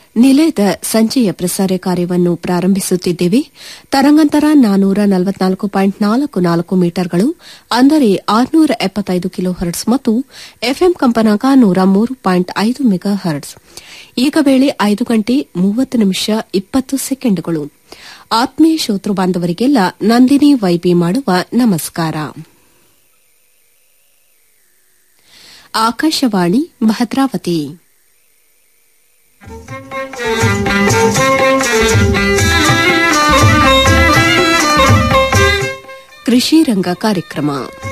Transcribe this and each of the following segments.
ನಿಲಯದ ಸಂಜೆಯ ಪ್ರಸಾರ ಕಾರ್ಯವನ್ನು ಪ್ರಾರಂಭಿಸುತ್ತಿದ್ದೇವೆ ತರಂಗಾಂತರ ನಾನೂರ ನಲವತ್ನಾಲ್ಕು ಪಾಯಿಂಟ್ ನಾಲ್ಕು ನಾಲ್ಕು ಮೀಟರ್ಗಳು ಅಂದರೆ ಆರುನೂರ ಎಪ್ಪತ್ತೈದು ಕಿಲೋ ಹರ್ಟ್ಸ್ ಮತ್ತು ಎಫ್ಎಂ ಕಂಪನಾಂಕ ನೂರ ಮೂರು ಪಾಯಿಂಟ್ ಐದು ಮೆಗಾ ಹರ್ಟ್ಸ್ ಈಗ ವೇಳೆ ಐದು ಗಂಟೆ ಮೂವತ್ತು ನಿಮಿಷ ಇಪ್ಪತ್ತು ಸೆಕೆಂಡ್ಗಳು ಆತ್ಮೀಯ ಶ್ರೋತೃ ಬಾಂಧವರಿಗೆಲ್ಲ ನಂದಿನಿ ವೈಬಿ ಮಾಡುವ ನಮಸ್ಕಾರ ಆಕಾಶವಾಣಿ ಭದ್ರಾವತಿ ಕೃಷಿ ರಂಗ ಕಾರ್ಯಕ್ರಮ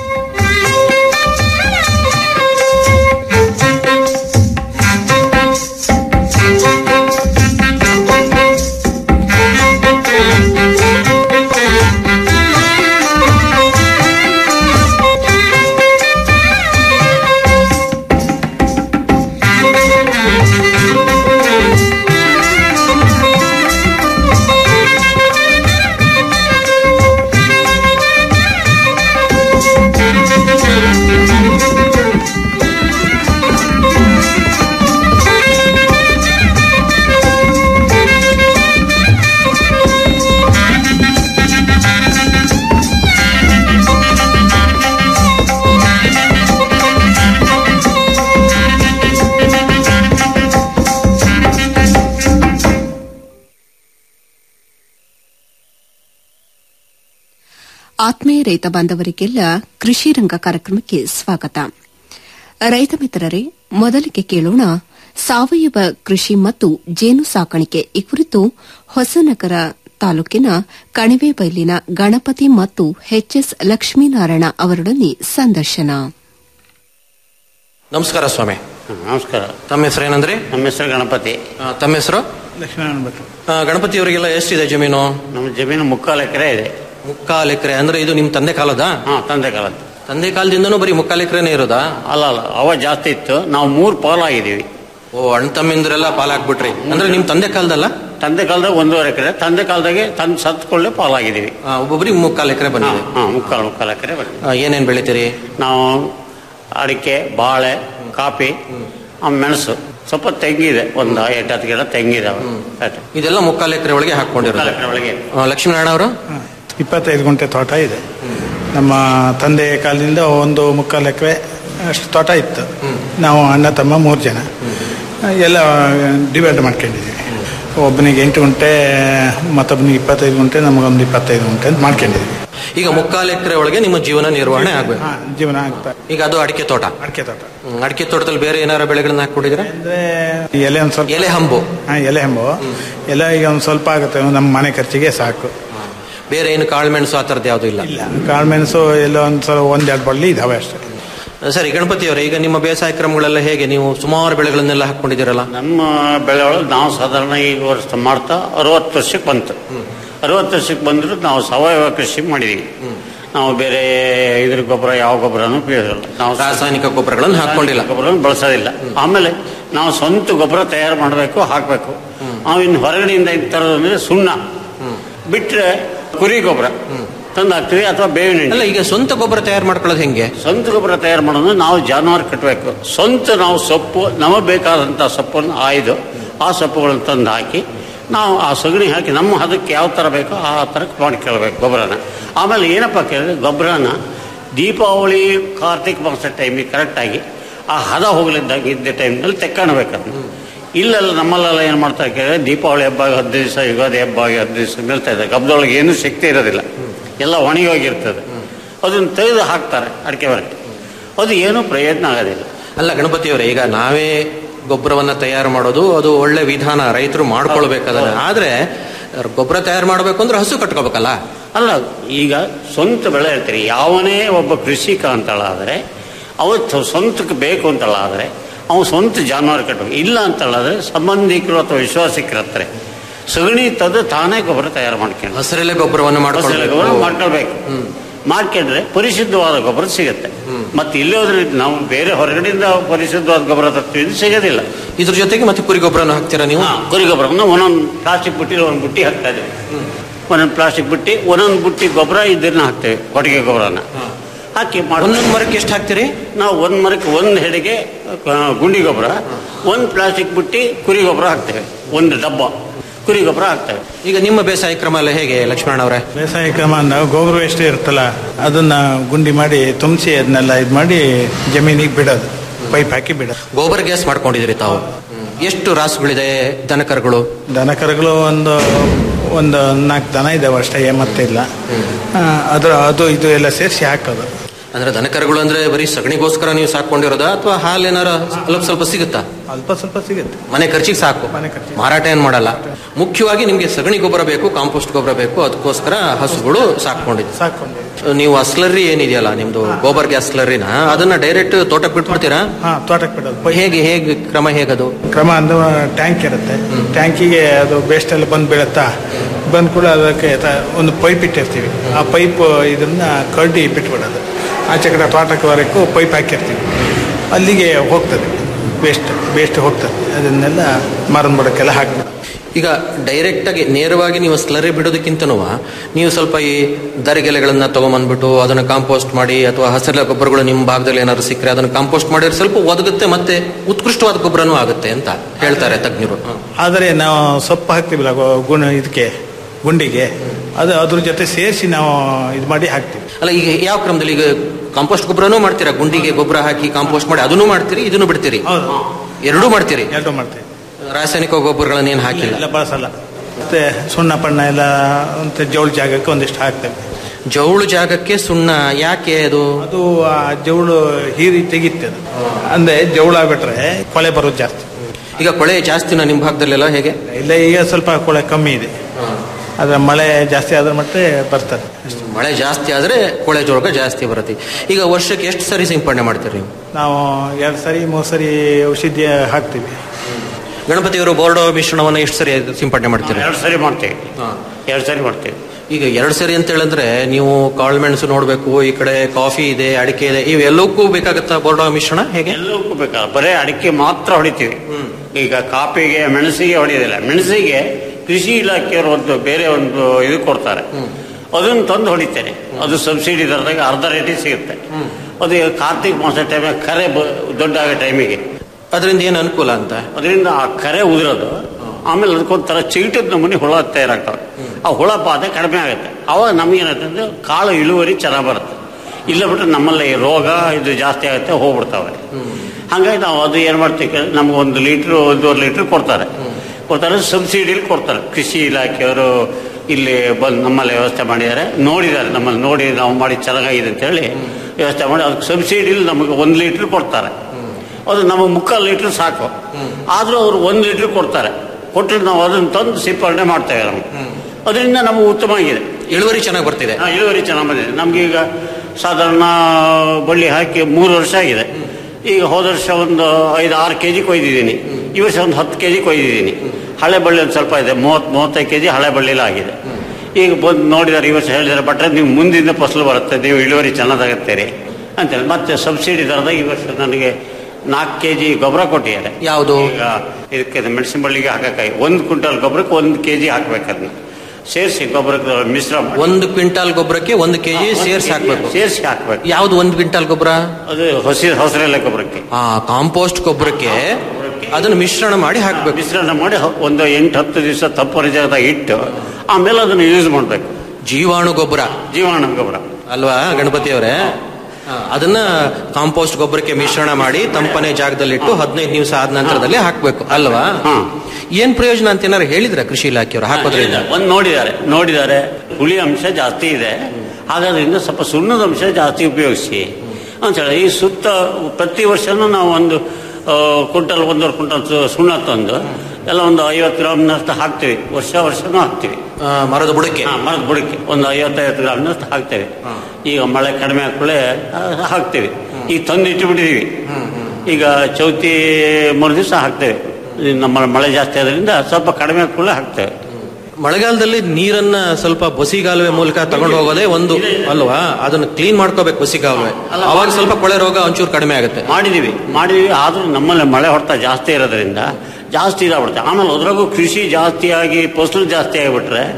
ಆತ್ಮೀಯ ರೈತ ಬಾಂಧವರಿಗೆಲ್ಲ ಕೃಷಿ ರಂಗ ಕಾರ್ಯಕ್ರಮಕ್ಕೆ ಸ್ವಾಗತ ರೈತ ಮಿತ್ರರೇ ಮೊದಲಿಗೆ ಕೇಳೋಣ ಸಾವಯವ ಕೃಷಿ ಮತ್ತು ಜೇನು ಸಾಕಾಣಿಕೆ ಈ ಕುರಿತು ಹೊಸನಗರ ತಾಲೂಕಿನ ಕಣಿವೆಬೈಲಿನ ಗಣಪತಿ ಮತ್ತು ಎಚ್ಎಸ್ ಲಕ್ಷ್ಮೀನಾರಾಯಣ ಅವರೊಡನೆ ಸಂದರ್ಶನ ನಮಸ್ಕಾರ ಸ್ವಾಮಿ ನಮಸ್ಕಾರ ತಮ್ಮ ಹೆಸರು ಏನಂದ್ರಿ ನಮ್ಮ ಹೆಸರು ಗಣಪತಿ ಆ, ತಮ್ಮ ಹೆಸರು ಲಕ್ಷ್ಮೀನಾರಾಯಣ ಭಟ್ ಆ, ಗಣಪತಿ ಅವರಿಗೆಲ್ಲ ಎಷ್ಟಿದೆ ಜಮೀನು ನಮ್ಮ ಜಮೀನು ಮುಕ್ಕಾಲು ಎಕರೆ ಇದೆ ಮುಕ್ಕಾಲ್ ಎಕರೆ ಅಂದ್ರೆ ಇದು ನಿಮ್ ತಂದೆ ಕಾಲದ ಹಾ ತಂದೆ ಕಾಲದ್ದು ತಂದೆ ಕಾಲದಿಂದನೂ ಬರೀ ಮುಕ್ಕಾಲ್ ಎಕರೆನೇ ಇರೋದಾ ಅಲ್ಲ ಅಲ್ಲ ಅವ ಜಾಸ್ತಿ ಇತ್ತು ನಾವು ಮೂರು ಪಾಲಾಗಿದ್ದೀವಿ ಓ ಅಣ್ಣ ತಮ್ಮಿಂದ್ರೆಲ್ಲ ಪಾಲಾಕ್ಬಿಟ್ರಿ ಅಂದ್ರೆ ನಿಮ್ ತಂದೆ ಕಾಲದಲ್ಲ ತಂದೆ ಕಾಲದಾಗ ಒಂದೂವರೆ ಎಕರೆ ತಂದೆ ಕಾಲದಾಗೆ ತಂದು ಸತ್ಕೊಳ್ಳೆ ಪಾಲಾಗಿದ್ದೀವಿ ಆ, ಒಬ್ಬೊಬ್ರಿಗೆ ಮುಕ್ಕಾಲ್ ಎಕರೆ ಹಾ ಬಂದಿದೆ ಹಾ ಮುಕ್ಕಾಲು ಮುಕ್ಕಾಲು ಎಕರೆ ಬರ್ತದೆ ಆ, ಏನೇನ್ ಬೆಳಿತೀರಿ ನಾವು ಅಡಿಕೆ ಬಾಳೆ ಕಾಫಿ ಆಮೇಲೆ ಮೆಣಸು ಸ್ವಲ್ಪ ತೆಂಗಿದೆ ಒಂದು ಎಂಟು ಹತ್ತು ಗಿಡ ತೆಂಗಿದಾವೆ ಅಷ್ಟೇ. ಇದೆಲ್ಲ ಮುಕ್ಕಾಲ್ ಎಕರೆ ಒಳಗೆ ಹಾಕೊಂಡಿರೋದು ಮುಕ್ಕಾಲು ಎಕರೆ ಒಳಗೆ ಆ, ಲಕ್ಷ್ಮೀನಾರಾಯಣ ಅವರು ಇಪ್ಪತ್ತೈದು ಗುಂಟೆ ತೋಟ ಇದೆ ನಮ್ಮ ತಂದೆ ಕಾಲದಿಂದ ಒಂದು ಮುಕ್ಕಾಲು ಎಕರೆ ಅಷ್ಟು ತೋಟ ಇತ್ತು ನಾವು ಅಣ್ಣ ತಮ್ಮ ಮೂರು ಜನ ಎಲ್ಲ ಡಿವೈಡ್ ಮಾಡ್ಕೊಂಡಿದ್ದೀವಿ ಒಬ್ಬನಿಗೆ ಎಂಟು ಗುಂಟೆ ಮತ್ತೊಬ್ಬನಿಗೆ ಇಪ್ಪತ್ತೈದು ಗುಂಟೆ ನಮಗೊಂದು ಇಪ್ಪತ್ತೈದು ಗುಂಟೆ ಅಂತ ಮಾಡ್ಕೊಂಡಿದ್ದೀವಿ ಈಗ ಮುಕ್ಕಾಲ್ ಎಕರೆ ಒಳಗೆ ನಿಮ್ಮ ಜೀವನ ನಿರ್ವಹಣೆ ಆಗ್ಬೇಕು ಹಾ, ಜೀವನ ಆಗ್ತಾ ಈಗ ಅದು ಅಡಿಕೆ ತೋಟ ಅಡಿಕೆ ತೋಟ ಹ್ಮ್, ಅಡಿಕೆ ತೋಟದಲ್ಲಿ ಬೇರೆ ಏನಾರ ಬೆಳೆಗಳನ್ನ ಹಾಕೊಂಡಿದ್ರೆ ಅಂದ್ರೆ ಎಲೆ ಒಂದು ಸ್ವಲ್ಪ ಎಲೆ ಹಂಬು ಹಾ, ಎಲೆ ಹೆಂಬು ಎಲೆ ಈಗ ಒಂದು ಸ್ವಲ್ಪ ಆಗುತ್ತೆ ನಮ್ಮ ಮನೆ ಖರ್ಚಿಗೆ ಸಾಕು ಬೇರೆ ಏನು ಕಾಳುಮೆಣಸು ಆ ಥರದ್ದು ಯಾವುದು ಇಲ್ಲ ಇಲ್ಲ ಕಾಳುಮೆಣಸು ಎಲ್ಲ ಒಂದು ಸಲ ಒಂದೆರಡು ಬಳ್ಳಿ ಇದಾವೆ ಅಷ್ಟೇ ಸರಿ ಗಣಪತಿ ಅವರೇ ಈಗ ನಿಮ್ಮ ಬೇಸಾಯ ಕ್ರಮಗಳೆಲ್ಲ ಹೇಗೆ ನೀವು ಸುಮಾರು ಬೆಳೆಗಳನ್ನೆಲ್ಲ ಹಾಕೊಂಡಿದ್ದೀರಲ್ಲ ನಮ್ಮ ಬೆಳೆ ಒಳಗೆ ನಾವು ಸಾಧಾರಣ ಈಗ ವರ್ಷ ಮಾಡ್ತಾ ಅರವತ್ತು ವರ್ಷಕ್ಕೆ ಬಂತು ಅರವತ್ತು ವರ್ಷಕ್ಕೆ ಬಂದರೂ ನಾವು ಸಾವಯವ ಕೃಷಿ ಮಾಡಿದೀವಿ ನಾವು ಬೇರೆ ಇದ್ರ ಗೊಬ್ಬರ ಯಾವ ಗೊಬ್ಬರನೂ ಉಪಯೋಗಿಸಲ್ಲ ನಾವು ರಾಸಾಯನಿಕ ಗೊಬ್ಬರಗಳನ್ನು ಹಾಕೊಂಡಿಲ್ಲ ಗೊಬ್ಬರವನ್ನು ಬಳಸೋದಿಲ್ಲ ಆಮೇಲೆ ನಾವು ಸ್ವಂತ ಗೊಬ್ಬರ ತಯಾರು ಮಾಡಬೇಕು ಹಾಕಬೇಕು ನಾವು ಇನ್ನು ಹೊರಗಡೆಯಿಂದ ಇದು ತರೋದಂದ್ರೆ ಸುಣ್ಣ ಬಿಟ್ಟರೆ ಕುರಿ ಗೊಬ್ಬರ ತಂದು ಹಾಕ್ತೀವಿ ಅಥವಾ ಬೇವಿನ ಅಲ್ಲ ಹಿಂಡಿ ಈಗ ಸ್ವಂತ ಗೊಬ್ಬರ ತಯಾರು ಮಾಡ್ಕೊಳ್ಳೋದು ಹೆಂಗೆ ಸ್ವಂತ ಗೊಬ್ಬರ ತಯಾರು ಮಾಡೋದು ನಾವು ಜಾನುವಾರು ಕಟ್ಟಬೇಕು ಸ್ವಂತ ನಾವು ಸೊಪ್ಪು ನಮಗೆ ಬೇಕಾದಂಥ ಸೊಪ್ಪನ್ನು ಆಯ್ದು ಆ ಸೊಪ್ಪುಗಳನ್ನು ತಂದು ಹಾಕಿ ನಾವು ಆ ಸಗಣಿ ಹಾಕಿ ನಮ್ಮ ಹದಕ್ಕೆ ಯಾವ ಥರ ಬೇಕೋ ಆ ಥರಕ್ಕೆ ಮಾಡ್ಕೊಳ್ಬೇಕು ಗೊಬ್ಬರನ ಆಮೇಲೆ ಏನಪ್ಪ ಕೇಳಿದ್ರೆ ಗೊಬ್ಬರನ ದೀಪಾವಳಿ ಕಾರ್ತಿಕ್ ಮಾಸ ಟೈಮಿಗೆ ಕರೆಕ್ಟಾಗಿ ಆ ಹದ ಹೋಗ್ಲಿದ್ದಾಗ ಇದ್ದ ಟೈಮ್ನಲ್ಲಿ ತೆಕ್ಕೊಳ್ಬೇಕದನ್ನ ಇಲ್ಲೆಲ್ಲ ನಮ್ಮಲ್ಲೆಲ್ಲ ಏನು ಮಾಡ್ತಾರೆ ಕೇಳಿದ್ರೆ ದೀಪಾವಳಿ ಹಬ್ಬ ಆಗಿ ಹತ್ತು ದಿವಸ ಯುಗಾದಿ ಹಬ್ಬ ಆಗಿ ಹತ್ತು ದಿವಸ ನಿಲ್ತಾ ಇದೆ ಗಬ್ಬದೊಳಗೆ ಏನೂ ಶಕ್ತಿ ಇರೋದಿಲ್ಲ ಎಲ್ಲ ಒಣಗೋಗಿರ್ತದೆ ಅದನ್ನು ತೆಗೆದು ಹಾಕ್ತಾರೆ ಅಡಿಕೆ ಮರಕ್ಕೆ ಅದು ಏನೂ ಪ್ರಯೋಜನ ಆಗೋದಿಲ್ಲ ಅಲ್ಲ ಗಣಪತಿ ಅವರೇ ಈಗ ನಾವೇ ಗೊಬ್ಬರವನ್ನ ತಯಾರು ಮಾಡೋದು ಅದು ಒಳ್ಳೆ ವಿಧಾನ ರೈತರು ಮಾಡ್ಕೊಳ್ಬೇಕದನ್ನ ಆದ್ರೆ ಗೊಬ್ಬರ ತಯಾರು ಮಾಡಬೇಕು ಅಂದ್ರೆ ಹಸು ಕಟ್ಕೋಬೇಕಲ್ಲ ಅಲ್ಲ ಈಗ ಸ್ವಂತ ಬೆಳೆ ಹೇಳ್ತೀರಿ ಯಾವನೇ ಒಬ್ಬ ಕೃಷಿಕ ಅಂತಳಾದರೆ ಅವತ್ತು ಸ್ವಂತಕ್ಕೆ ಬೇಕು ಅಂತಳಾದರೆ ಅವನು ಸ್ವಂತ ಜಾನುವಾರು ಕಟ್ಟಬೇಕು ಇಲ್ಲ ಅಂತಳಾದರೆ ಸಂಬಂಧಿಕರು ಅಥವಾ ವಿಶ್ವಾಸಿಕರ ಹತ್ರ ಸಗಣಿ ತಂದು ತಾನೇ ಗೊಬ್ಬರ ತಯಾರು ಮಾಡ್ಕೊಂಡು ಹಸಿರೆಲೆ ಗೊಬ್ಬರವನ್ನು ಹಸಿರೆಲೆ ಗೊಬ್ಬರ ಮಾಡ್ಕೊಳ್ಬೇಕು ಮಾಡ್ಕೊಳ್ಬೇಕು ಮಾಡ್ಕೊಂಡ್ರೆ ಪರಿಶುದ್ಧವಾದ ಗೊಬ್ಬರ ಸಿಗುತ್ತೆ ಮತ್ತೆ ಇಲ್ಲಿ ಹೋದ್ರೆ ನಾವು ಬೇರೆ ಹೊರಗಡೆಯಿಂದ ಪರಿಶುದ್ಧವಾದ ಗೊಬ್ಬರ ತರ್ತೀವಿ ಇದು ಸಿಗೋದಿಲ್ಲ ಇದ್ರ ಜೊತೆಗೆ ಮತ್ತೆ ಕುರಿ ಗೊಬ್ಬರನ ಹಾಕ್ತೀರಾ ನೀವು ಹಾ, ಕುರಿ ಗೊಬ್ಬರವನ್ನು ಒಂದೊಂದು ಪ್ಲಾಸ್ಟಿಕ್ ಬುಟ್ಟಿಲಿ ಒಂದು ಬುಟ್ಟಿ ಹಾಕ್ತಾ ಇದ್ದೀವಿ ಒಂದೊಂದು ಪ್ಲಾಸ್ಟಿಕ್ ಬುಟ್ಟಿ ಒಂದೊಂದು ಬುಟ್ಟಿ ಗೊಬ್ಬರ ಇದನ್ನ ಹಾಕ್ತೇವೆ ಕೊಟ್ಟಿಗೆ ಗೊಬ್ಬರನ ಹಾಕಿ ಮಾಡಿ ಒಂದೊಂದು ಮರಕ್ಕೆ ಎಷ್ಟು ಹಾಕ್ತೀರಿ ನಾವು ಒಂದು ಮರಕ್ಕೆ ಒಂದು ಹೆಡೆಗೆ ಆ, ಗುಂಡಿ ಗೊಬ್ಬರ ಒಂದು ಪ್ಲಾಸ್ಟಿಕ್ ಬುಟ್ಟಿ ಕುರಿ ಗೊಬ್ಬರ ಹಾಕ್ತೇವೆ ಒಂದು ಡಬ್ಬ ಕುರಿ ಗೊಬ್ಬರ ಹಾಕ್ತೇವೆ ಈಗ ನಿಮ್ಮ ಬೇಸಾಯ ಕ್ರಮ ಎಲ್ಲ ಹೇಗೆ ಲಕ್ಷ್ಮಣ ಅವರೇ ಬೇಸಾಯ ಕ್ರಮ ಅಂದ್ರೆ ಗೊಬ್ಬರ ವೇಸ್ಟ್ ಇರುತ್ತಲ್ಲ ಅದನ್ನ ಗುಂಡಿ ಮಾಡಿ ತುಂಬಿಸಿ ಅದನ್ನೆಲ್ಲ ಇದು ಮಾಡಿ ಜಮೀನಿಗೆ ಬಿಡೋದು ಪೈಪ್ ಹಾಕಿ ಬಿಡೋದು ಗೋಬರ್ ಗ್ಯಾಸ್ ಮಾಡ್ಕೊಂಡಿದ್ದೀರಿ ತಾವು ಎಷ್ಟು ರಾಸುಗಳಿದೆ ದನಕರುಗಳು ದನ ಕರುಗಳು ಒಂದು ಒಂದು ನಾಲ್ಕು ದನ ಇದಾವೆ ಅಷ್ಟೇ ಮತ್ತೆ ಇಲ್ಲ ಆ, ಅದ್ರ ಅದು ಇದು ಎಲ್ಲ ಸೇರಿಸಿ ಹಾಕೋದು ಅಂದ್ರೆ ದನಕರುಗಳು ಅಂದ್ರೆ ಬರೀ ಸಗಣಿಗೋಸ್ಕರ ನೀವು ಸಾಕೊಂಡಿರೋದಾ ಅಥವಾ ಹಾಲು ಏನಾರ ಸ್ವಲ್ಪ ಸ್ವಲ್ಪ ಸಿಗುತ್ತಾ ಅಲ್ಪ ಸ್ವಲ್ಪ ಸಿಗುತ್ತೆ ಮನೆ ಖರ್ಚಿಗೆ ಸಾಕು ಮನೆ ಖರ್ಚಿಗೆ. ಮಾರಾಟ ಏನ್ ಮಾಡಲ್ಲ ಮುಖ್ಯವಾಗಿ ನಿಮ್ಗೆ ಸಗಣಿ ಗೊಬ್ಬರ ಬೇಕು ಕಾಂಪೋಸ್ಟ್ ಗೊಬ್ಬರ ಬೇಕು ಅದಕ್ಕೋಸ್ಕರ ಹಸುಗಳು ಸಾಕೊಂಡಿದ್ದೆ ಸಾಕೊಂಡು ನೀವು ಅಸ್ಲರಿ ಏನಿದೆಯಲ್ಲ ನಿಮ್ದು ಗೋಬರ್ ಗ್ಯಾಸ್ ಸ್ಲರಿನ ಅದನ್ನ ಡೈರೆಕ್ಟ್ ತೋಟಕ್ಕೆ ಬಿಟ್ಬಿಡ್ತೀರಾ ಹಾ ತೋಟಕ್ಕೆ ಬಿಡೋದು ಪೈ- ಹೇಗೆ ಹೇಗೆ ಕ್ರಮ ಹೇಗದು ಕ್ರಮ ಅಂದ್ರೆ ಟ್ಯಾಂಕ್ ಇರುತ್ತೆ ಟ್ಯಾಂಕಿಗೆ ಅದು ಬೇಸ್ಟ್ ಎಲ್ಲ ಬಂದು ಬೀಳುತ್ತಾ ಬಂದ ಕೂಡ ಅದಕ್ಕೆ ತ- ಒಂದು ಪೈಪ್ ಇಟ್ಟಿರ್ತೀವಿ ಆ ಪೈಪ್ ಇದನ್ನ ಕಡ್ಡಿ ಬಿಟ್ಬಿಡೋದು ಆಚೆ ಕಡೆ ತೋಟಕ್ಕವರೆಗೂ ಪೈಪ್ ಹಾಕಿರ್ತೀವಿ ಅಲ್ಲಿಗೆ ಹೋಗ್ತದೆ ವೇಸ್ಟ್ ವೇಸ್ಟ್ ಹೋಗ್ತದೆ ಅದನ್ನೆಲ್ಲ ಮಾರನ್ ಬುಡಕ್ಕೆಲ್ಲ ಹಾಕ್ಬಿಡೋದು ಈಗ ಡೈರೆಕ್ಟ್ ಆಗಿ ನೇರವಾಗಿ ನೀವು ಸ್ಲರಿ ಬಿಡೋದಕ್ಕಿಂತನೂ ನೀವು ಸ್ವಲ್ಪ ಈ ದರಿಗೆಲೆಗಳನ್ನ ತಗೊಂಬಂದ್ಬಿಟ್ಟು ಅದನ್ನ ಕಾಂಪೋಸ್ಟ್ ಮಾಡಿ ಅಥವಾ ಹಸಿರ ಗೊಬ್ಬರಗಳು ನಿಮ್ಮ ಭಾಗದಲ್ಲಿ ಏನಾದ್ರು ಸಿಕ್ಕರೆ ಅದನ್ನ ಕಾಂಪೋಸ್ಟ್ ಮಾಡಿದ್ರೆ ಸ್ವಲ್ಪ ಒದಗುತ್ತೆ ಮತ್ತೆ ಉತ್ಕೃಷ್ಟವಾದ ಗೊಬ್ಬರನೂ ಆಗುತ್ತೆ ಅಂತ ಹೇಳ್ತಾರೆ ತಜ್ಞರು ಆದರೆ ನಾವು ಸೊಪ್ಪು ಹಾಕ್ತೀವಲ್ಲ ಗೊ- ಗುಣ ಇದಕ್ಕೆ ಗುಂಡಿಗೆ ಅದು ಅದ್ರ ಜೊತೆ ಸೇರಿಸಿ ನಾವು ಇದು ಮಾಡಿ ಹಾಕ್ತೀವಿ ಅಲ್ಲ ಈಗ ಯಾವ ಕ್ರಮದಲ್ಲಿ ಈಗ ಕಾಂಪೋಸ್ಟ್ ಗೊಬ್ಬರನೂ ಮಾಡ್ತೀರಾ ಗುಂಡಿಗೆ ಗೊಬ್ಬರ ಹಾಕಿ ಕಾಂಪೋಸ್ಟ್ ಮಾಡಿ ಅದನ್ನು ಮಾಡ್ತೀರಿ ಇದನ್ನು ಬಿಡ್ತೀರಿ ಹೌದು ಎರಡೂ ಮಾಡ್ತೀರಿ ಎರಡು ಮಾಡ್ತೀವಿ ರಾಸಾಯನಿಕ ಗೊಬ್ಬರಗಳನ್ನ ಏನು ಹಾಕಿಲ್ಲ ಎಲ್ಲ ಬಳಸಲ್ಲ ಮತ್ತೆ ಸುಣ್ಣ ಪಣ್ಣ ಎಲ್ಲ ಅಂತ ಜವಳ ಜಾಗಕ್ಕೆ ಒಂದಿಷ್ಟು ಹಾಕ್ತೇವೆ ಜೌಳು ಜಾಗಕ್ಕೆ ಸುಣ್ಣ ಯಾಕೆ ಅದು ಅದು ಆ ಜವಳು ಹೀರಿ ತೆಗಿತದೆ ಅಂದ್ರೆ ಜವಳ ಬಿಟ್ರೆ ಕೊಳೆ ಬರೋದು ಜಾಸ್ತಿ ಈಗ ಕೊಳೆ ಜಾಸ್ತಿನ ನಿಮ್ಮ ಭಾಗದಲ್ಲೆಲ್ಲ ಹೇಗೆ ಇಲ್ಲ ಈಗ ಸ್ವಲ್ಪ ಕೊಳೆ ಕಮ್ಮಿ ಇದೆ ಆದ್ರೆ ಮಳೆ ಜಾಸ್ತಿ ಆದ್ರೆ ಮತ್ತೆ ಬರ್ತದೆ ಮಳೆ ಜಾಸ್ತಿ ಆದ್ರೆ ಕೊಳೆ ಜೋಳಗ ಜಾಸ್ತಿ ಬರುತ್ತೆ ಈಗ ವರ್ಷಕ್ಕೆ ಎಷ್ಟು ಸರಿ ಸಿಂಪಡಣೆ ಮಾಡ್ತೀರಿ ನೀವು ನಾವು ಎರಡು ಸರಿ ಮೂರು ಸರಿ ಔಷಧಿ ಹಾಕ್ತೀವಿ ಗಣಪತಿಯವರು ಬೋರ್ಡೋ ಮಿಶ್ರಣವನ್ನ ಎಷ್ಟು ಸರಿ ಸಿಂಪಡಣೆ ಮಾಡ್ತೀರಿ ಎರಡು ಸರಿ ಮಾಡ್ತೇವೆ ಎರಡು ಸರಿ ಮಾಡ್ತೇವೆ ಈಗ ಎರಡು ಸರಿ ಅಂತ ಹೇಳಿದ್ರೆ ನೀವು ಕಾಳುಮೆಣಸು ನೋಡ್ಬೇಕು ಈ ಕಡೆ ಕಾಫಿ ಇದೆ ಅಡಿಕೆ ಇದೆ ಇವೆಲ್ಲಕ್ಕೂ ಬೇಕಾಗುತ್ತಾ ಬೋರ್ಡೋ ಮಿಶ್ರಣ ಹೇಗೆ ಎಲ್ಲಕ್ಕೂ ಬೇಕಾ ಬರೇ ಅಡಿಕೆ ಮಾತ್ರ ಹೊಡಿತೀವಿ ಈಗ ಕಾಪಿಗೆ ಮೆಣಸಿಗೆ ಹೊಡೆಯೋದಿಲ್ಲ ಮೆಣಸಿಗೆ ಕೃಷಿ ಇಲಾಖೆಯವರು ಒಂದು ಬೇರೆ ಒಂದು ಇದು ಕೊಡ್ತಾರೆ ಅದನ್ನು ತಂದು ಹೊಡಿತೇನೆ ಅದು ಸಬ್ಸಿಡಿ ದರದಾಗ ಅರ್ಧ ರೇಟಿಗೆ ಸಿಗುತ್ತೆ ಅದು ಈಗ ಕಾರ್ತಿಕ್ ಮಾಸ ಟೈಮ್ ಕರೆ ಬ- ದೊಡ್ಡ ಆಗೋ ಟೈಮಿಗೆ ಅದರಿಂದ ಏನು ಅನುಕೂಲ ಅಂತ ಅದರಿಂದ ಆ ಕರೆ ಉದುರೋದು ಆಮೇಲೆ ಅದಕ್ಕೊಂಥರ ಚಿಗಿಟದ ನಮೂನಿ ಹುಳ ತಯಾರಾಗ್ತವೆ ಆ ಹುಳ ಬಾಧೆ ಕಡಿಮೆ ಆಗುತ್ತೆ ಅವಾಗ ನಮಗೇನಾಗ್ತದೆ ಕಾಳು ಇಳುವರಿ ಚೆನ್ನಾಗಿ ಬರುತ್ತೆ ಇಲ್ಲ ಬಿಟ್ಟರೆ ನಮ್ಮಲ್ಲಿ ರೋಗ ಇದು ಜಾಸ್ತಿ ಆಗುತ್ತೆ ಹೋಗ್ಬಿಡ್ತಾವೆ ಹಾಗಾಗಿ ನಾವು ಅದು ಏನು ಮಾಡ್ತೀವಿ ಕೇಳಿ, ನಮ್ಗೆ ಒಂದು ಲೀಟ್ರ್ ಒಂದೂವರೆ ಲೀಟ್ರ್ ಕೊಡ್ತಾರೆ ಕೊಡ್ತಾರೆ ಸಬ್ಸಿಡಿಲಿ ಕೊಡ್ತಾರೆ ಕೃಷಿ ಇಲಾಖೆಯವರು ಇಲ್ಲಿ ಬಂದು ನಮ್ಮಲ್ಲಿ ವ್ಯವಸ್ಥೆ ಮಾಡಿದ್ದಾರೆ ನೋಡಿದ್ದಾರೆ ನಮ್ಮಲ್ಲಿ ನೋಡಿ ನಾವು ಮಾಡಿ ಚೆನ್ನಾಗಿದೆ ಅಂತೇಳಿ ವ್ಯವಸ್ಥೆ ಮಾಡಿ ಅದಕ್ಕೆ ಸಬ್ಸಿಡಿಲಿ ನಮಗೆ ಒಂದು ಲೀಟ್ರ್ ಕೊಡ್ತಾರೆ ಅದು ನಮಗೆ ಮುಕ್ಕಾಲು ಲೀಟ್ರ್ ಸಾಕು ಆದರೂ ಅವರು ಒಂದು ಲೀಟ್ರ್ ಕೊಡ್ತಾರೆ ಕೊಟ್ಟರೆ ನಾವು ಅದನ್ನು ತಂದು ಸಿಂಪರಣೆ ಮಾಡ್ತೇವೆ ನಾವು ಅದರಿಂದ ನಮಗೆ ಉತ್ತಮ ಆಗಿದೆ ಇಳುವರಿ ಚೆನ್ನಾಗಿ ಬರ್ತಿದೆ ಹಾ, ಇಳುವರಿ ಚೆನ್ನಾಗಿ ಬಂದಿದೆ ನಮಗೀಗ ಸಾಧಾರಣ ಬಳ್ಳಿ ಹಾಕಿ ಮೂರು ವರ್ಷ ಆಗಿದೆ ಈಗ ಹೋದ ವರ್ಷ ಒಂದು ಐದು ಆರು ಕೆ ಜಿ ಕೊಯ್ದಿದ್ದೀನಿ ಈ ವರ್ಷ ಒಂದು ಹತ್ತು ಕೆ ಜಿ ಕೊಯ್ದಿದ್ದೀನಿ ಹಳೆ ಬಳ್ಳಿ ಒಂದು ಸ್ವಲ್ಪ ಇದೆ ಮೂವತ್ತು ಮೂವತ್ತೈದು ಕೆ ಜಿ ಹಳೆ ಬಳ್ಳಿಲ ಆಗಿದೆ ಈಗ ಬಂದು ನೋಡಿದಾರೆ ಈ ವರ್ಷ ಹೇಳಿದಾರೆ ಬಟ್ರೆ ನೀವು ಮುಂದಿನ ಫಸಲು ಬರುತ್ತೆ ನೀವು ಇಳುವರಿ ಚೆನ್ನಾಗಾಗುತ್ತೀರಿ ಅಂತೇಳಿ ಮತ್ತೆ ಸಬ್ಸಿಡಿ ದರದಾಗ ಈ ವರ್ಷ ನನಗೆ ನಾಲ್ಕು ಕೆ ಜಿ ಗೊಬ್ಬರ ಕೊಟ್ಟಿದ್ದಾರೆ ಯಾವುದು ಈಗ ಇದಕ್ಕೆ ಮೆಣಸಿನ ಬಳ್ಳಿಗೆ ಹಾಕಕ್ಕಾಗಿ ಒಂದು ಕ್ವಿಂಟಲ್ ಗೊಬ್ಬರಕ್ಕೆ ಒಂದು ಕೆ ಜಿ ಹಾಕ್ಬೇಕದನ್ನ ಸೇರಿಸಿ ಗೊಬ್ಬರಕ್ಕೆ ಮಿಶ್ರ ಮಾಡಿ ಒಂದು ಕ್ವಿಂಟಾಲ್ ಗೊಬ್ಬರಕ್ಕೆ ಒಂದು ಕೆಜಿ ಸೇರ್ಸಿ ಹಾಕ್ಬೇಕು ಸೇರಿಸಿ ಹಾಕ್ಬೇಕು ಯಾವ್ದು ಒಂದು ಕ್ವಿಂಟಾಲ್ ಗೊಬ್ಬರ ಅದು ಹಸಿ ಹಸಿರೆಲೆ ಗೊಬ್ಬರಕ್ಕೆ ಆ ಕಾಂಪೋಸ್ಟ್ ಗೊಬ್ಬರಕ್ಕೆ ಅದನ್ನು ಮಿಶ್ರಣ ಮಾಡಿ ಹಾಕ್ಬೇಕು ಮಿಶ್ರಣ ಮಾಡಿ ಹ- ಒಂದು ಎಂಟು ಹತ್ತು ದಿವಸ ತಪ್ಪರ ಜಾಗದಾಗ ಇಟ್ಟು ಆಮೇಲೆ ಅದನ್ನು ಯೂಸ್ ಮಾಡಬೇಕು ಜೀವಾಣು ಗೊಬ್ಬರ ಜೀವಾಣು ಗೊಬ್ಬರ ಅಲ್ವಾ ಗಣಪತಿ ಅವರೇ ಅದನ್ನ ಕಾಂಪೋಸ್ಟ್ ಗೊಬ್ಬರಕ್ಕೆ ಮಿಶ್ರಣ ಮಾಡಿ ತಂಪನೆ ಜಾಗದಲ್ಲಿಟ್ಟು ಹದಿನೈದು ದಿವಸ ಆದ ನಂತರದಲ್ಲಿ ಹಾಕ್ಬೇಕು ಅಲ್ವಾ ಹಾ. ಏನ್ ಪ್ರಯೋಜನ ಅಂತ ಏನಾರು ಹೇಳಿದ್ರ ಕೃಷಿ ಇಲಾಖೆಯವರು ಹಾಕೋದ್ರಿಂದ ಒಂದು ನೋಡಿದ್ದಾರೆ ನೋಡಿದ್ದಾರೆ ಹುಳಿ ಅಂಶ ಜಾಸ್ತಿ ಇದೆ ಹಾಗಾದ್ರಿಂದ ಸ್ವಲ್ಪ ಸುಣ್ಣದ ಅಂಶ ಜಾಸ್ತಿ ಉಪಯೋಗಿಸಿ ಅಂತೇಳಿ ಈ ಸುತ್ತ ಪ್ರತಿ ವರ್ಷನೂ ನಾವು ಒಂದು ಆ, ಕ್ವಿಂಟಲ್ ಒಂದೂವರೆ ಕ್ವಿಂಟಲ್ ಸು- ಸುಣ್ಣ ತಂದು ಎಲ್ಲ ಒಂದು ಐವತ್ತು ಗ್ರಾಮ್ನಷ್ಟು ಹಾಕ್ತೀವಿ ವರ್ಷ ವರ್ಷನೂ ಹಾಕ್ತೀವಿ ಆ, ಮರದ ಬುಡಕ್ಕೆ ಹಾ, ಮರದ ಬುಡಕ್ಕೆ ಒಂದು ಐವತ್ತೈವತ್ತು ಗ್ರಾಮ್ನಷ್ಟು ಹಾಕ್ತೇವೆ ಈಗ ಮಳೆ ಕಡಿಮೆ ಹಾಕೊಳ್ಳೆ ಹಾಕ್ತೇವೆ ಈಗ ತಂದು ಇಟ್ಟುಬಿಟ್ಟಿದೀವಿ ಈಗ ಚೌತಿ ಮೂರು ದಿವಸ ಹಾಕ್ತೇವೆ ಈ ನಮ್ಮ ಮಳೆ ಜಾಸ್ತಿ ಆದ್ರಿಂದ ಸ್ವಲ್ಪ ಕಡಿಮೆ ಹಾಕೊಳ್ಳೆ ಹಾಕ್ತೇವೆ ಮಳೆಗಾಲದಲ್ಲಿ ನೀರನ್ನ ಸ್ವಲ್ಪ ಬಸಿಗಾಲುವೆ ಮೂಲಕ ತಗೊಂಡು ಹೋಗೋದೇ ಒಂದು ಅಲ್ವಾ ಅದನ್ನ ಕ್ಲೀನ್ ಮಾಡ್ಕೋಬೇಕು ಬಸಿಗಾಲುವೆ ಅವಾಗ ಸ್ವಲ್ಪ ಕೊಳೆ ರೋಗ ಒಂಚೂರು ಕಡಿಮೆ ಆಗುತ್ತೆ ಮಾಡಿದೀವಿ ಮಾಡಿದೀವಿ ಆದ್ರೂ ನಮ್ಮಲ್ಲಿ ಮಳೆ ಹೊಡೆತ ಜಾಸ್ತಿ ಇರೋದ್ರಿಂದ ಜಾಸ್ತಿ ಇದಾಗ್ಬಿಡುತ್ತೆ ಆಮೇಲೆ ಅದ್ರಾಗೂ ಕೃಷಿ ಜಾಸ್ತಿ ಆಗಿ ಫಸಲು ಜಾಸ್ತಿ ಆಗಿಬಿಟ್ರೆ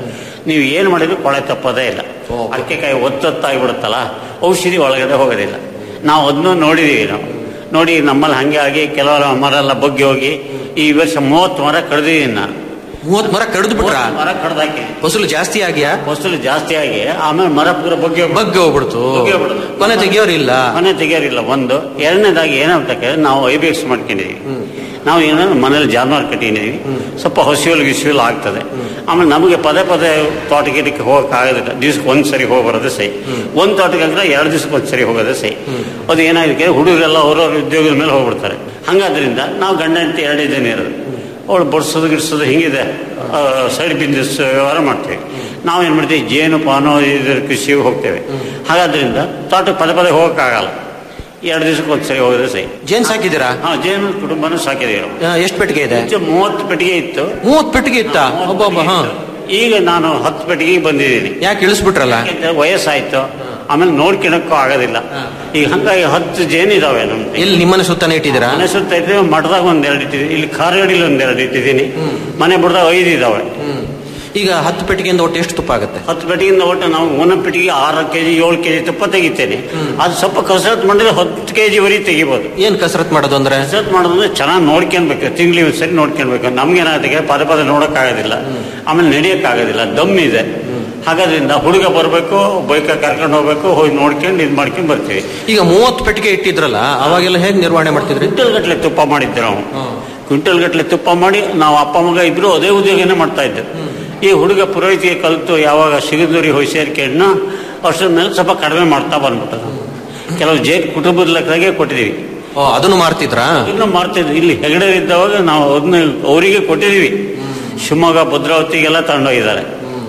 ನೀವು ಏನು ಮಾಡಿದ್ರು ಕೊಳೆ ತಪ್ಪೋದೇ ಇಲ್ಲ ಅಕ್ಕೆಕಾಯಿ ಒತ್ತೊತ್ತಾಗಿ ಬಿಡುತ್ತಲ್ಲ ಔಷಧಿ ಒಳಗಡೆ ಹೋಗೋದಿಲ್ಲ ನಾವು ಅದನ್ನು ನೋಡಿದೀವಿ ನಾವು ನೋಡಿ ನಮ್ಮಲ್ಲಿ ಹಂಗೆ ಆಗಿ ಕೆಲವರ ಮರ ಎಲ್ಲ ಬಗ್ಗಿ ಹೋಗಿ ಈ ವರ್ಷ ಮೂವತ್ತು ಮರ ಕಡ್ದಿದ್ದೀನಿ ನಾನು ಮೂವತ್ ಮರ ಕಡ್ದು ಬಿಟ್ರ ಮೂವತ್ತು ಮರ ಕಡ್ದಾಕಿ ಫಸಲು ಜಾಸ್ತಿ ಆಗ್ಯಾ ಫಸಲು ಜಾಸ್ತಿ ಆಗಿ ಆಮೇಲೆ ಮರ ಪೂರ ಬಗ್ಗಿ ಹೋಗ್ಬಿಡ್ತು. ಬಗ್ಗೆ ಹೋಗ್ಬಿಡ್ತು ಬಗ್ಗಿ ಹೋಗ್ಬಿಡ್ತು. ಕೊನೆ ತೆಗಿಯೋರಿಲ್ಲ ಮನೆ ತೆಗಿಯೋರಿಲ್ಲ ಒಂದು ಎರಡನೇದಾಗಿ ಏನಾಗ್ತಕ್ಕೆ ನಾವು ಐ ಬಿ ಎಕ್ಸ್ ಮಾಡ್ಕೊಂಡಿದೀವಿ ನಾವು ಏನಾದ್ರು ಮನೇಲಿ ಜಾನುವಾರು ಕಟ್ಟಿದ್ದೀವಿ ಸ್ವಲ್ಪ ಹಸಿವಲ್ ಗಿಸಿವಲ್ ಆಗ್ತದೆ ಆಮೇಲೆ ನಮಗೆ ಪದೇ ಪದೇ ತೋಟ ಗಿಡಕ್ಕೆ ಹೋಗಕ್ಕೆ ಆಗೋದಿಲ್ಲ ದಿವ್ಸಕ್ಕೆ ಒಂದ್ ಸರಿ ಹೋಗಿ ಬರೋದೇ ಸೈ ಒಂದ್ ತೋಟಕ್ಕೆ ಅಂದ್ರೆ ಎರಡು ದಿವ್ಸಕ್ಕೆ ಒಂದ್ ಸರಿ ಹೋಗೋದೇ ಸೈ ಅದು ಏನಾಗಿದೆ ಹುಡುಗರೆಲ್ಲ ಅವ್ರವ್ರ ಉದ್ಯೋಗದ ಮೇಲೆ ಹೋಗ್ಬಿಡ್ತಾರೆ ಹಂಗಾದ್ರಿಂದ ನಾವು ಗಂಡ ಹೆಂಡತಿ ಎರಡೇ ಜನ ಇರೋದು ಅವಳು ಬಡ್ಸೋದು ಗಿಡ್ಸೋದು ಹಿಂಗಿದೆ ಸೈಡ್ ಬಿಸ್ನೆಸ್ ವ್ಯವಹಾರ ಮಾಡ್ತೀವಿ ನಾವೇನು ಮಾಡ್ತೀವಿ ಜೇನು ಪಾನು ಇದ್ರ ಕೃಷಿಗೆ ಹೋಗ್ತೇವೆ ಹಾಗಾದ್ರಿಂದ ತೋಟಕ್ಕೆ ಪದೇ ಪದೇ ಹೋಗೋಕ್ಕಾಗಲ್ಲ ಎರಡು ದಿವಸಕ್ಕೆ ಒಂದ್ಸರಿ ಹೋಗೋದೇ ಸೈ ಜೇನ್ ಸಾಕಿದ್ದೀರಾ ಹಾ ಜೇನು ಕುಟುಂಬನೂ ಸಾಕಿದೀವಿ ನಾವು ಆ, ಎಷ್ಟ್ ಪೆಟ್ಟಿಗೆ ಇದೆ ಮುಂಚೆ ಮೂವತ್ತು ಪೆಟ್ಟಿಗೆ ಇತ್ತು ಮೂವತ್ ಪೆಟ್ಟಿಗೆ ಇತ್ತ ಮೂವತ್ತು ಒಬ್ಬೊಬ್ಬ ಹಾ ಪೆಟ್ಟಿಗೆ ಇತ್ತು. ಈಗ ನಾನು ಹತ್ತು ಪೆಟ್ಟಿಗೆ ಬಂದಿದ್ದೀನಿ ಯಾಕೆ ಇಳಿಸ್ಬಿಟ್ರಲ್ಲ ಯಾಕೆಂದ್ರೆ ವಯಸ್ಸಾಯ್ತು ಆಮೇಲೆ ನೋಡ್ಕೊಳಕ್ಕೂ ಆಗೋದಿಲ್ಲ ಈಗ ಹಂಗಾಗಿ ಹತ್ತು ಜೇನಿದಾವೆ ನಮ್ದು ಎಲ್ಲಿ ನಿಮ್ಮನೆ ಸುತ್ತಾನೆ ಇಟ್ಟಿದ್ದೀರಾ ಮನೆ ಸುತ್ತ ಇದ್ರೆ ಮಠದಾಗ ಒಂದೆರಡು ಇಟ್ಟಿದ್ದೀನಿ ಇಲ್ಲಿ ಕಾರಗಡಿಲಿ ಒಂದೆರಡು ಇಟ್ಟಿದ್ದೀನಿ ಮನೆ ಬುಡದಾಗ ಐದು ಇದಾವೆ ಈಗ ಹತ್ತು ಪೆಟ್ಟಿಗೆಯಿಂದ ಒಟ್ಟು ಎಷ್ಟು ತುಪ್ಪ ಆಗುತ್ತೆ ಹತ್ತು ಪೆಟ್ಟಿಗೆಯಿಂದ ಒಟ್ಟು ನಾವು ಒಂದೊಂದು ಪೆಟ್ಟಿಗೆ ಆರು ಕೆಜಿ ಏಳು ಕೆಜಿ ತುಪ್ಪ ತೆಗಿತೇನೆ ಅದು ಸ್ವಲ್ಪ ಕಸರತ್ ಮಾಡಿದ್ರೆ ಹತ್ತು ಕೆಜಿ ವರಿ ತೆಗಿಬೋದು ಏನ್ ಕಸರತ್ ಮಾಡೋದು ಅಂದ್ರೆ ಕಸರತ್ ಮಾಡೋದಂದ್ರೆ ಚೆನ್ನಾಗಿ ನೋಡ್ಕೊಳ್ಬೇಕು ತಿಂಗ್ಳಿಗೆ ಒಂದು ಸರಿ ನೋಡ್ಕೊಳ್ಬೇಕು ನಮ್ಗೇನಾಗುತ್ತೆ ಪದೇ ಪದೇ ನೋಡೋಕ್ಕಾಗೋದಿಲ್ಲ ಆಮೇಲೆ ನಡೆಯೋಕ್ಕಾಗೋದಿಲ್ಲ ದಮ್ ಇದೆ ಹಾಗಾದ್ರಿಂದ ಹುಡುಗ ಬರಬೇಕು ಬೈಕ ಕರ್ಕೊಂಡು ಹೋಗ್ಬೇಕು ಹೋಗಿ ನೋಡ್ಕೊಂಡು ಇದು ಮಾಡ್ಕೊಂಡು ಬರ್ತೀವಿ ಈಗ ಮೂವತ್ತು ಪೆಟ್ಟಿಗೆ ಇಟ್ಟಿದ್ರಲ್ಲ ಅವಾಗೆಲ್ಲ ಹೇಗ್ ನಿರ್ವಹಣೆ ಮಾಡ್ತಿದ್ರಿ ಕ್ವಿಂಟಲ್ ಗಟ್ಟಲೆ ತುಪ್ಪ ಮಾಡಿದ್ದೆ ನಾವು ಕ್ವಿಂಟಲ್ ಗಟ್ಟಲೆ ತುಪ್ಪ ಮಾಡಿ ನಾವು ಅಪ್ಪ ಮಗ ಇದ್ರು ಅದೇ ಉದ್ಯೋಗನೇ ಮಾಡ್ತಾ ಇದ್ದೆ ಈ ಹುಡುಗ ಪುರೋಹಿತಿಗೆ ಕಲಿತು ಯಾವಾಗ ಸಿಗದೂರಿ ಹೋಗಿ ಸೇರ್ಕೊಂಡು ವರ್ಷದ ಮೇಲೆ ಸ್ವಲ್ಪ ಕಡಿಮೆ ಮಾಡ್ತಾ ಬಂದ್ಬಿಟ್ಟದ ಕೆಲವು ಜೇ ಕುಟುಂಬದ ಲೆಕ್ಕದಾಗೆ ಕೊಟ್ಟಿದ್ದೀವಿ ಓ ಅದನ್ನು ಮಾರ್ತಿದ್ರಾ ಇನ್ನು ಮಾಡ್ತಿದ್ವಿ ಇಲ್ಲಿ ಹೆಗಡೆ ಇದ್ದವಾಗ ನಾವು ಅದನ್ನ ಅವರಿಗೆ ಕೊಟ್ಟಿದ್ದೀವಿ ಶಿವಮೊಗ್ಗ ಭದ್ರಾವತಿಗೆಲ್ಲ ತಗೊಂಡೋಗಿದ್ದಾರೆ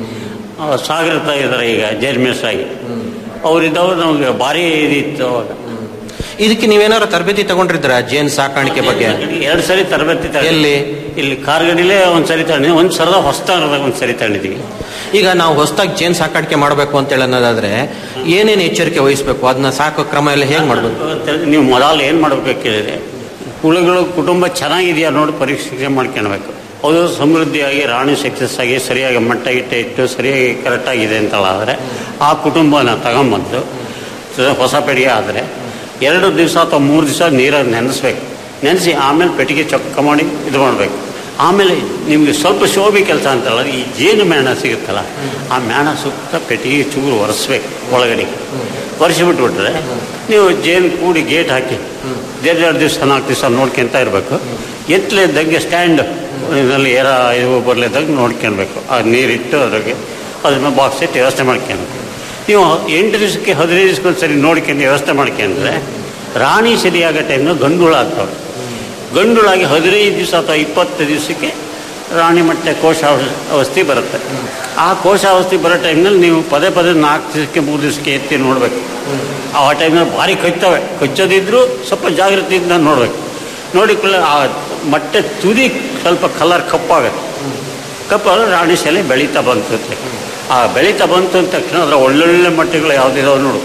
ಆ, ಸಾಗರ ಇದ್ದಾರೆ ಈಗ ಜೈರ್ಮೇಸ್ ಆಗಿ ಅವರಿದ್ದವಾಗ ನಮಗೆ ಭಾರಿ ಇದಿತ್ತು ಅವಾಗ ಇದಕ್ಕೆ ನೀವೇನಾರು ತರಬೇತಿ ತಗೊಂಡಿದ್ರ ಜೇನ್ ಸಾಕಾಣಿಕೆ ಬಗ್ಗೆ ಎರಡು ಸರಿ ತರಬೇತಿ ತಗೊಂಡಿದ್ದೀವಿ. ಎಲ್ಲಿ? ಇಲ್ಲಿ ಕಾರ್ಗಡಿಲೇ ಒಂದ್ ಸರಿ ತಗೊಂಡಿದ್ವಿ ಒಂದ್ ಸರದ ಹೊಸದಾಗದಾಗ ಒಂದ್ ಸರಿ ತಗೊಂಡಿದ್ದೀವಿ ಈಗ ನಾವು ಹೊಸದಾಗಿ ಜೇನ್ ಸಾಕಾಣಿಕೆ ಮಾಡಬೇಕು ಅಂತ ಹೇಳಿ ಅನ್ನೋದಾದ್ರೆ ಏನೇನು ಎಚ್ಚರಿಕೆ ವಹಿಸ್ಬೇಕು ಅದನ್ನ ಸಾಕೋ ಕ್ರಮ ಎಲ್ಲ ಹೇಗ್ ಮಾಡ್ಬೇಕು ನೀವು ಮೊದಲು ಏನ್ ಮಾಡ್ಬೇಕು ಕೇಳಿದ್ರೆ ಹುಳುಗಳು ಕುಟುಂಬ ಚೆನ್ನಾಗಿದೆಯಾ ನೋಡಿ ಪರೀಕ್ಷೆ ಮಾಡ್ಕೊಳ್ಬೇಕು ಅದು ಸಮೃದ್ಧಿಯಾಗಿ ರಾಣಿ ಸಕ್ಸಸ್ ಆಗಿ ಸರಿಯಾಗಿ ಮಟ್ಟ ಗಿಟ್ಟ ಇಟ್ಟು ಸರಿಯಾಗಿ ಕರೆಕ್ಟ್ ಆಗಿದೆ ಅಂತಲಾದ್ರೆ ಆ ಕುಟುಂಬನ ತಗೊಂಬಂದು ಸ- ಹೊಸ ಪೆಟ್ಟಿಗೆ ಆದರೆ ಎರಡು ದಿವಸ ಅಥವಾ ಮೂರು ದಿವಸ ನೀರಾಗಿ ನೆನೆಸ್ಬೇಕು ನೆನೆಸಿ ಆಮೇಲೆ ಪೆಟ್ಟಿಗೆ ಚೊಕ್ಕ ಮಾಡಿ ಇದು ಮಾಡಬೇಕು ಆಮೇಲೆ ನಿಮಗೆ ಸ್ವಲ್ಪ ಶೋಭೆ ಕೆಲಸ ಅಂತಲ್ಲ ಈ ಜೇನು ಮೇಣ ಸಿಗುತ್ತಲ್ಲ ಆ ಮೇಣ ಸುತ್ತ ಪೆಟ್ಟಿಗೆ ಚೂರು ಒರೆಸ್ಬೇಕು ಒಳಗಡೆ ಒರೆಸಿಬಿಟ್ಬಿಟ್ರೆ ನೀವು ಜೇನು ಕೂಡಿ ಗೇಟ್ ಹಾಕಿ ಎರಡು ಎರಡು ದಿವಸ ನಾಲ್ಕು ದಿವಸ ನೋಡ್ಕೊಂತ ಇರಬೇಕು ಎತ್ತಲಿದ್ದಂಗೆ ಸ್ಟ್ಯಾಂಡ್ ಇದರಲ್ಲಿ ಏರ ಇದು ಬರಲಿದ್ದಂಗೆ ನೋಡ್ಕೊಳ್ಬೇಕು ಆ ನೀರಿಟ್ಟು ಅದ್ರಾಗೆ ಅದನ್ನ ಬಾಕ್ಸ್ ಇಟ್ಟು ವ್ಯವಸ್ಥೆ ಮಾಡ್ಕೊಳ್ಬೇಕು ನೀವು ಎಂಟು ದಿವಸಕ್ಕೆ ಹದಿನೈದು ದಿವಸಕ್ಕೆ ಒಂದ್ಸರಿ ನೋಡ್ಕೊಂಡು ವ್ಯವಸ್ಥೆ ಮಾಡ್ಕೊಂಡ್ರೆ ರಾಣಿ ಸರಿಯಾಗೋ ಟೈಮ್ನ ಗಂಡುಳ ಆಗ್ತವೆ ಗಂಡುಳಾಗಿ ಹದಿನೈದು ದಿವಸ ಅಥವಾ ಇಪ್ಪತ್ತು ದಿವಸಕ್ಕೆ ರಾಣಿ ಮಟ್ಟೆ ಕೋಶಾವ- ಅವಸ್ಥೆ ಬರುತ್ತೆ ಆ ಕೋಶಾವಸ್ಥೆ ಬರೋ ಟೈಮ್ನಲ್ಲಿ ನೀವು ಪದೇ ಪದೇ ನಾಲ್ಕು ದಿವಸಕ್ಕೆ ಮೂರು ದಿವಸಕ್ಕೆ ಎತ್ತಿ ನೋಡಬೇಕು ಆ ಟೈಮ್ನಲ್ಲಿ ಭಾರಿ ಕಚ್ಚುತ್ತವೆ ಕಚ್ಚೋದಿದ್ರು ಸ್ವಲ್ಪ ಜಾಗೃತಿಯಿಂದ ನೋಡಬೇಕು ನೋಡಿಕೊಳ್ಳೆ ಆ ಮೊಟ್ಟೆ ತುದಿ ಸ್ವಲ್ಪ ಕಲರ್ ಕಪ್ಪಾಗುತ್ತೆ ಕಪ್ಪಾದ್ರೆ ರಾಣಿ ಸೆಲೆ ಬೆಳೀತಾ ಬಂತಿರುತ್ತೆ ಆ ಬೆಳೀತಾ ಬಂತು ಅಂದ ತಕ್ಷಣ ಅದರ ಒಳ್ಳೊಳ್ಳೆ ಮೊಟ್ಟೆಗಳು ಯಾವುದಿದಾವೆ ನೋಡು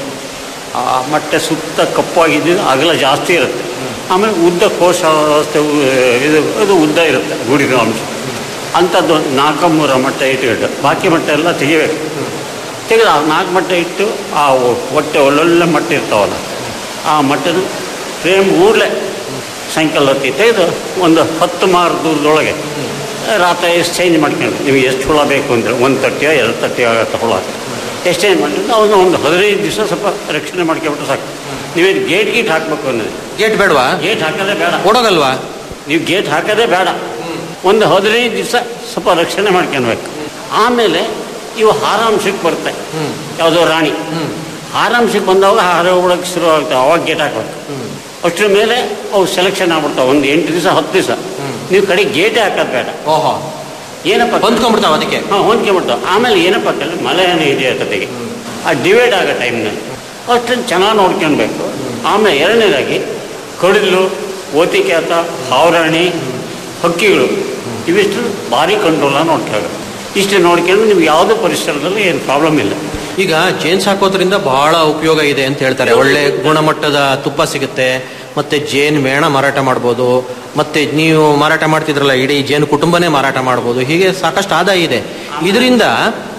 ಆ ಮೊಟ್ಟೆ ಸುತ್ತ ಕಪ್ಪಾಗಿದ್ದು ಅಗಲ ಜಾಸ್ತಿ ಇರುತ್ತೆ ಆಮೇಲೆ ಉದ್ದ ಕೋಶ ವ್ಯವಸ್ಥೆ ಉ- ಇದು ಇದು ಉದ್ದ ಇರುತ್ತೆ ಗೂಡಿನ ಅಂಶ ಅಂಥದ್ದು ನಾಲ್ಕು ಮೂರು ಮೊಟ್ಟೆ ಇಟ್ಕೊಂಡು ಬಾಕಿ ಮೊಟ್ಟೆ ಎಲ್ಲ ತೆಗಿಬೇಕು ತೆಗೆದು ಆ ನಾಲ್ಕು ಮೊಟ್ಟೆ ಇಟ್ಟು ಆ ಒ- ಹೊಟ್ಟೆ ಒಳ್ಳೊಳ್ಳೆ ಮೊಟ್ಟೆ ಇರ್ತಾವಲ್ಲ ಆ ಮೊಟ್ಟೆನ ಫ್ರೇಮ್ ಊರ್ಲೆ ಸಾಯಂಕಾಲ ಹೊತ್ತಿ ತೆಗೆದು ಒಂದು ಹತ್ತು ಮಾರು ದೂರದೊಳಗೆ ರಾತ್ರಿ ಎಷ್ಟು ಚೇಂಜ್ ಮಾಡ್ಕೊಂಡು ನಿಮಗೆ ಎಷ್ಟು ಹುಳ ಬೇಕು ಅಂದರೆ ಒಂದು ತಟ್ಟಿಯೋ ಎರಡು ತಟ್ಟಿಯೋ ಆಗುತ್ತೆ ಹುಳ ಎಷ್ಟು ಚೇಂಜ್ ಮಾಡ್ಕೊಂಡು ಅವನ್ನ ಒಂದು ಹದಿನೈದು ದಿವಸ ಸ್ವಲ್ಪ ರಕ್ಷಣೆ ಮಾಡ್ಕೊಬಿಟ್ಟು ಸಾಕು ನೀವೇನು ಗೇಟ್ ಗೀಟ್ ಹಾಕಬೇಕು ಅನ್ನೋದು ಗೇಟ್ ಬೇಡವಾ ಗೇಟ್ ಹಾಕೋದೇ ಬೇಡ ಓಡೋಗಲ್ವಾ ನೀವು ಗೇಟ್ ಹಾಕೋದೇ ಬೇಡ ಒಂದು ಹದಿನೈದು ದಿವಸ ಸ್ವಲ್ಪ ರಕ್ಷಣೆ ಮಾಡ್ಕೊಳ್ಬೇಕು ಆಮೇಲೆ ಇವು ಹಾರಾಂಶಕ್ಕೆ ಬರುತ್ತೆ ಯಾವುದೋ ರಾಣಿ ಹಾರಾಂಶಕ್ಕೆ ಬಂದಾಗ ಹಾರ ಓಡೋಕೆ ಶುರು ಆಗ್ತವೆ ಅವಾಗ ಗೇಟ್ ಹಾಕ್ಬೇಕು ಅಷ್ಟ್ರ ಮೇಲೆ ಅವು ಸೆಲೆಕ್ಷನ್ ಆಗ್ಬಿಡ್ತಾವೆ ಒಂದು ಎಂಟು ದಿವಸ ಹತ್ತು ದಿವಸ ನೀವು ಕಡೆ ಗೇಟೇ ಹಾಕೋದು ಬೇಡ ಓಹೋ ಏನಪ್ಪ ಹೊಂದ್ಕೊಂಡ್ಬಿಡ್ತಾವ ಅದಕ್ಕೆ ಹಾಂ ಹೊಂದ್ಕೊಂಬಿಡ್ತಾವೆ ಆಮೇಲೆ ಏನಪ್ಪ ಕೇಳಿ ಮಲೆನೇ ಇದೆ ಕತೆಗೆ ಆ ಡಿವೈಡ್ ಆಗೋ ಟೈಮ್ನಲ್ಲಿ ಅಷ್ಟನ್ನು ಚೆನ್ನಾಗಿ ನೋಡ್ಕೊಳ್ಬೇಕು ಆಮೇಲೆ ಎರಡನೇದಾಗಿ ಕಡಿಲು ಓತಿಕ್ಯಾತ ಹಾವರಾಣಿ ಹಕ್ಕಿಗಳು ಇವಿಷ್ಟು ಭಾರಿ ಕಂಟ್ರೋಲಾಗಿ ನೋಡ್ಕೋಬೇಕು ಇಷ್ಟು ನೋಡ್ಕೊಂಡು ನಿಮ್ಗೆ ಯಾವುದೇ ಪರಿಸರದಲ್ಲಿ ಏನು ಪ್ರಾಬ್ಲಮ್ ಇಲ್ಲ ಈಗ ಜೇನ್ ಸಾಕೋದ್ರಿಂದ ಬಹಳ ಉಪಯೋಗ ಇದೆ ಅಂತ ಹೇಳ್ತಾರೆ ಒಳ್ಳೆ ಗುಣಮಟ್ಟದ ತುಪ್ಪ ಸಿಗುತ್ತೆ ಮತ್ತೆ ಜೇನ್ ಮೇಣ ಮಾರಾಟ ಮಾಡ್ಬೋದು ಮತ್ತೆ ನೀವು ಮಾರಾಟ ಮಾಡ್ತಿದ್ರಲ್ಲ ಇಡೀ ಜೇನು ಕುಟುಂಬನೇ ಮಾರಾಟ ಮಾಡ್ಬೋದು ಹೀಗೆ ಸಾಕಷ್ಟು ಆದಾಯ ಇದೆ ಇದರಿಂದ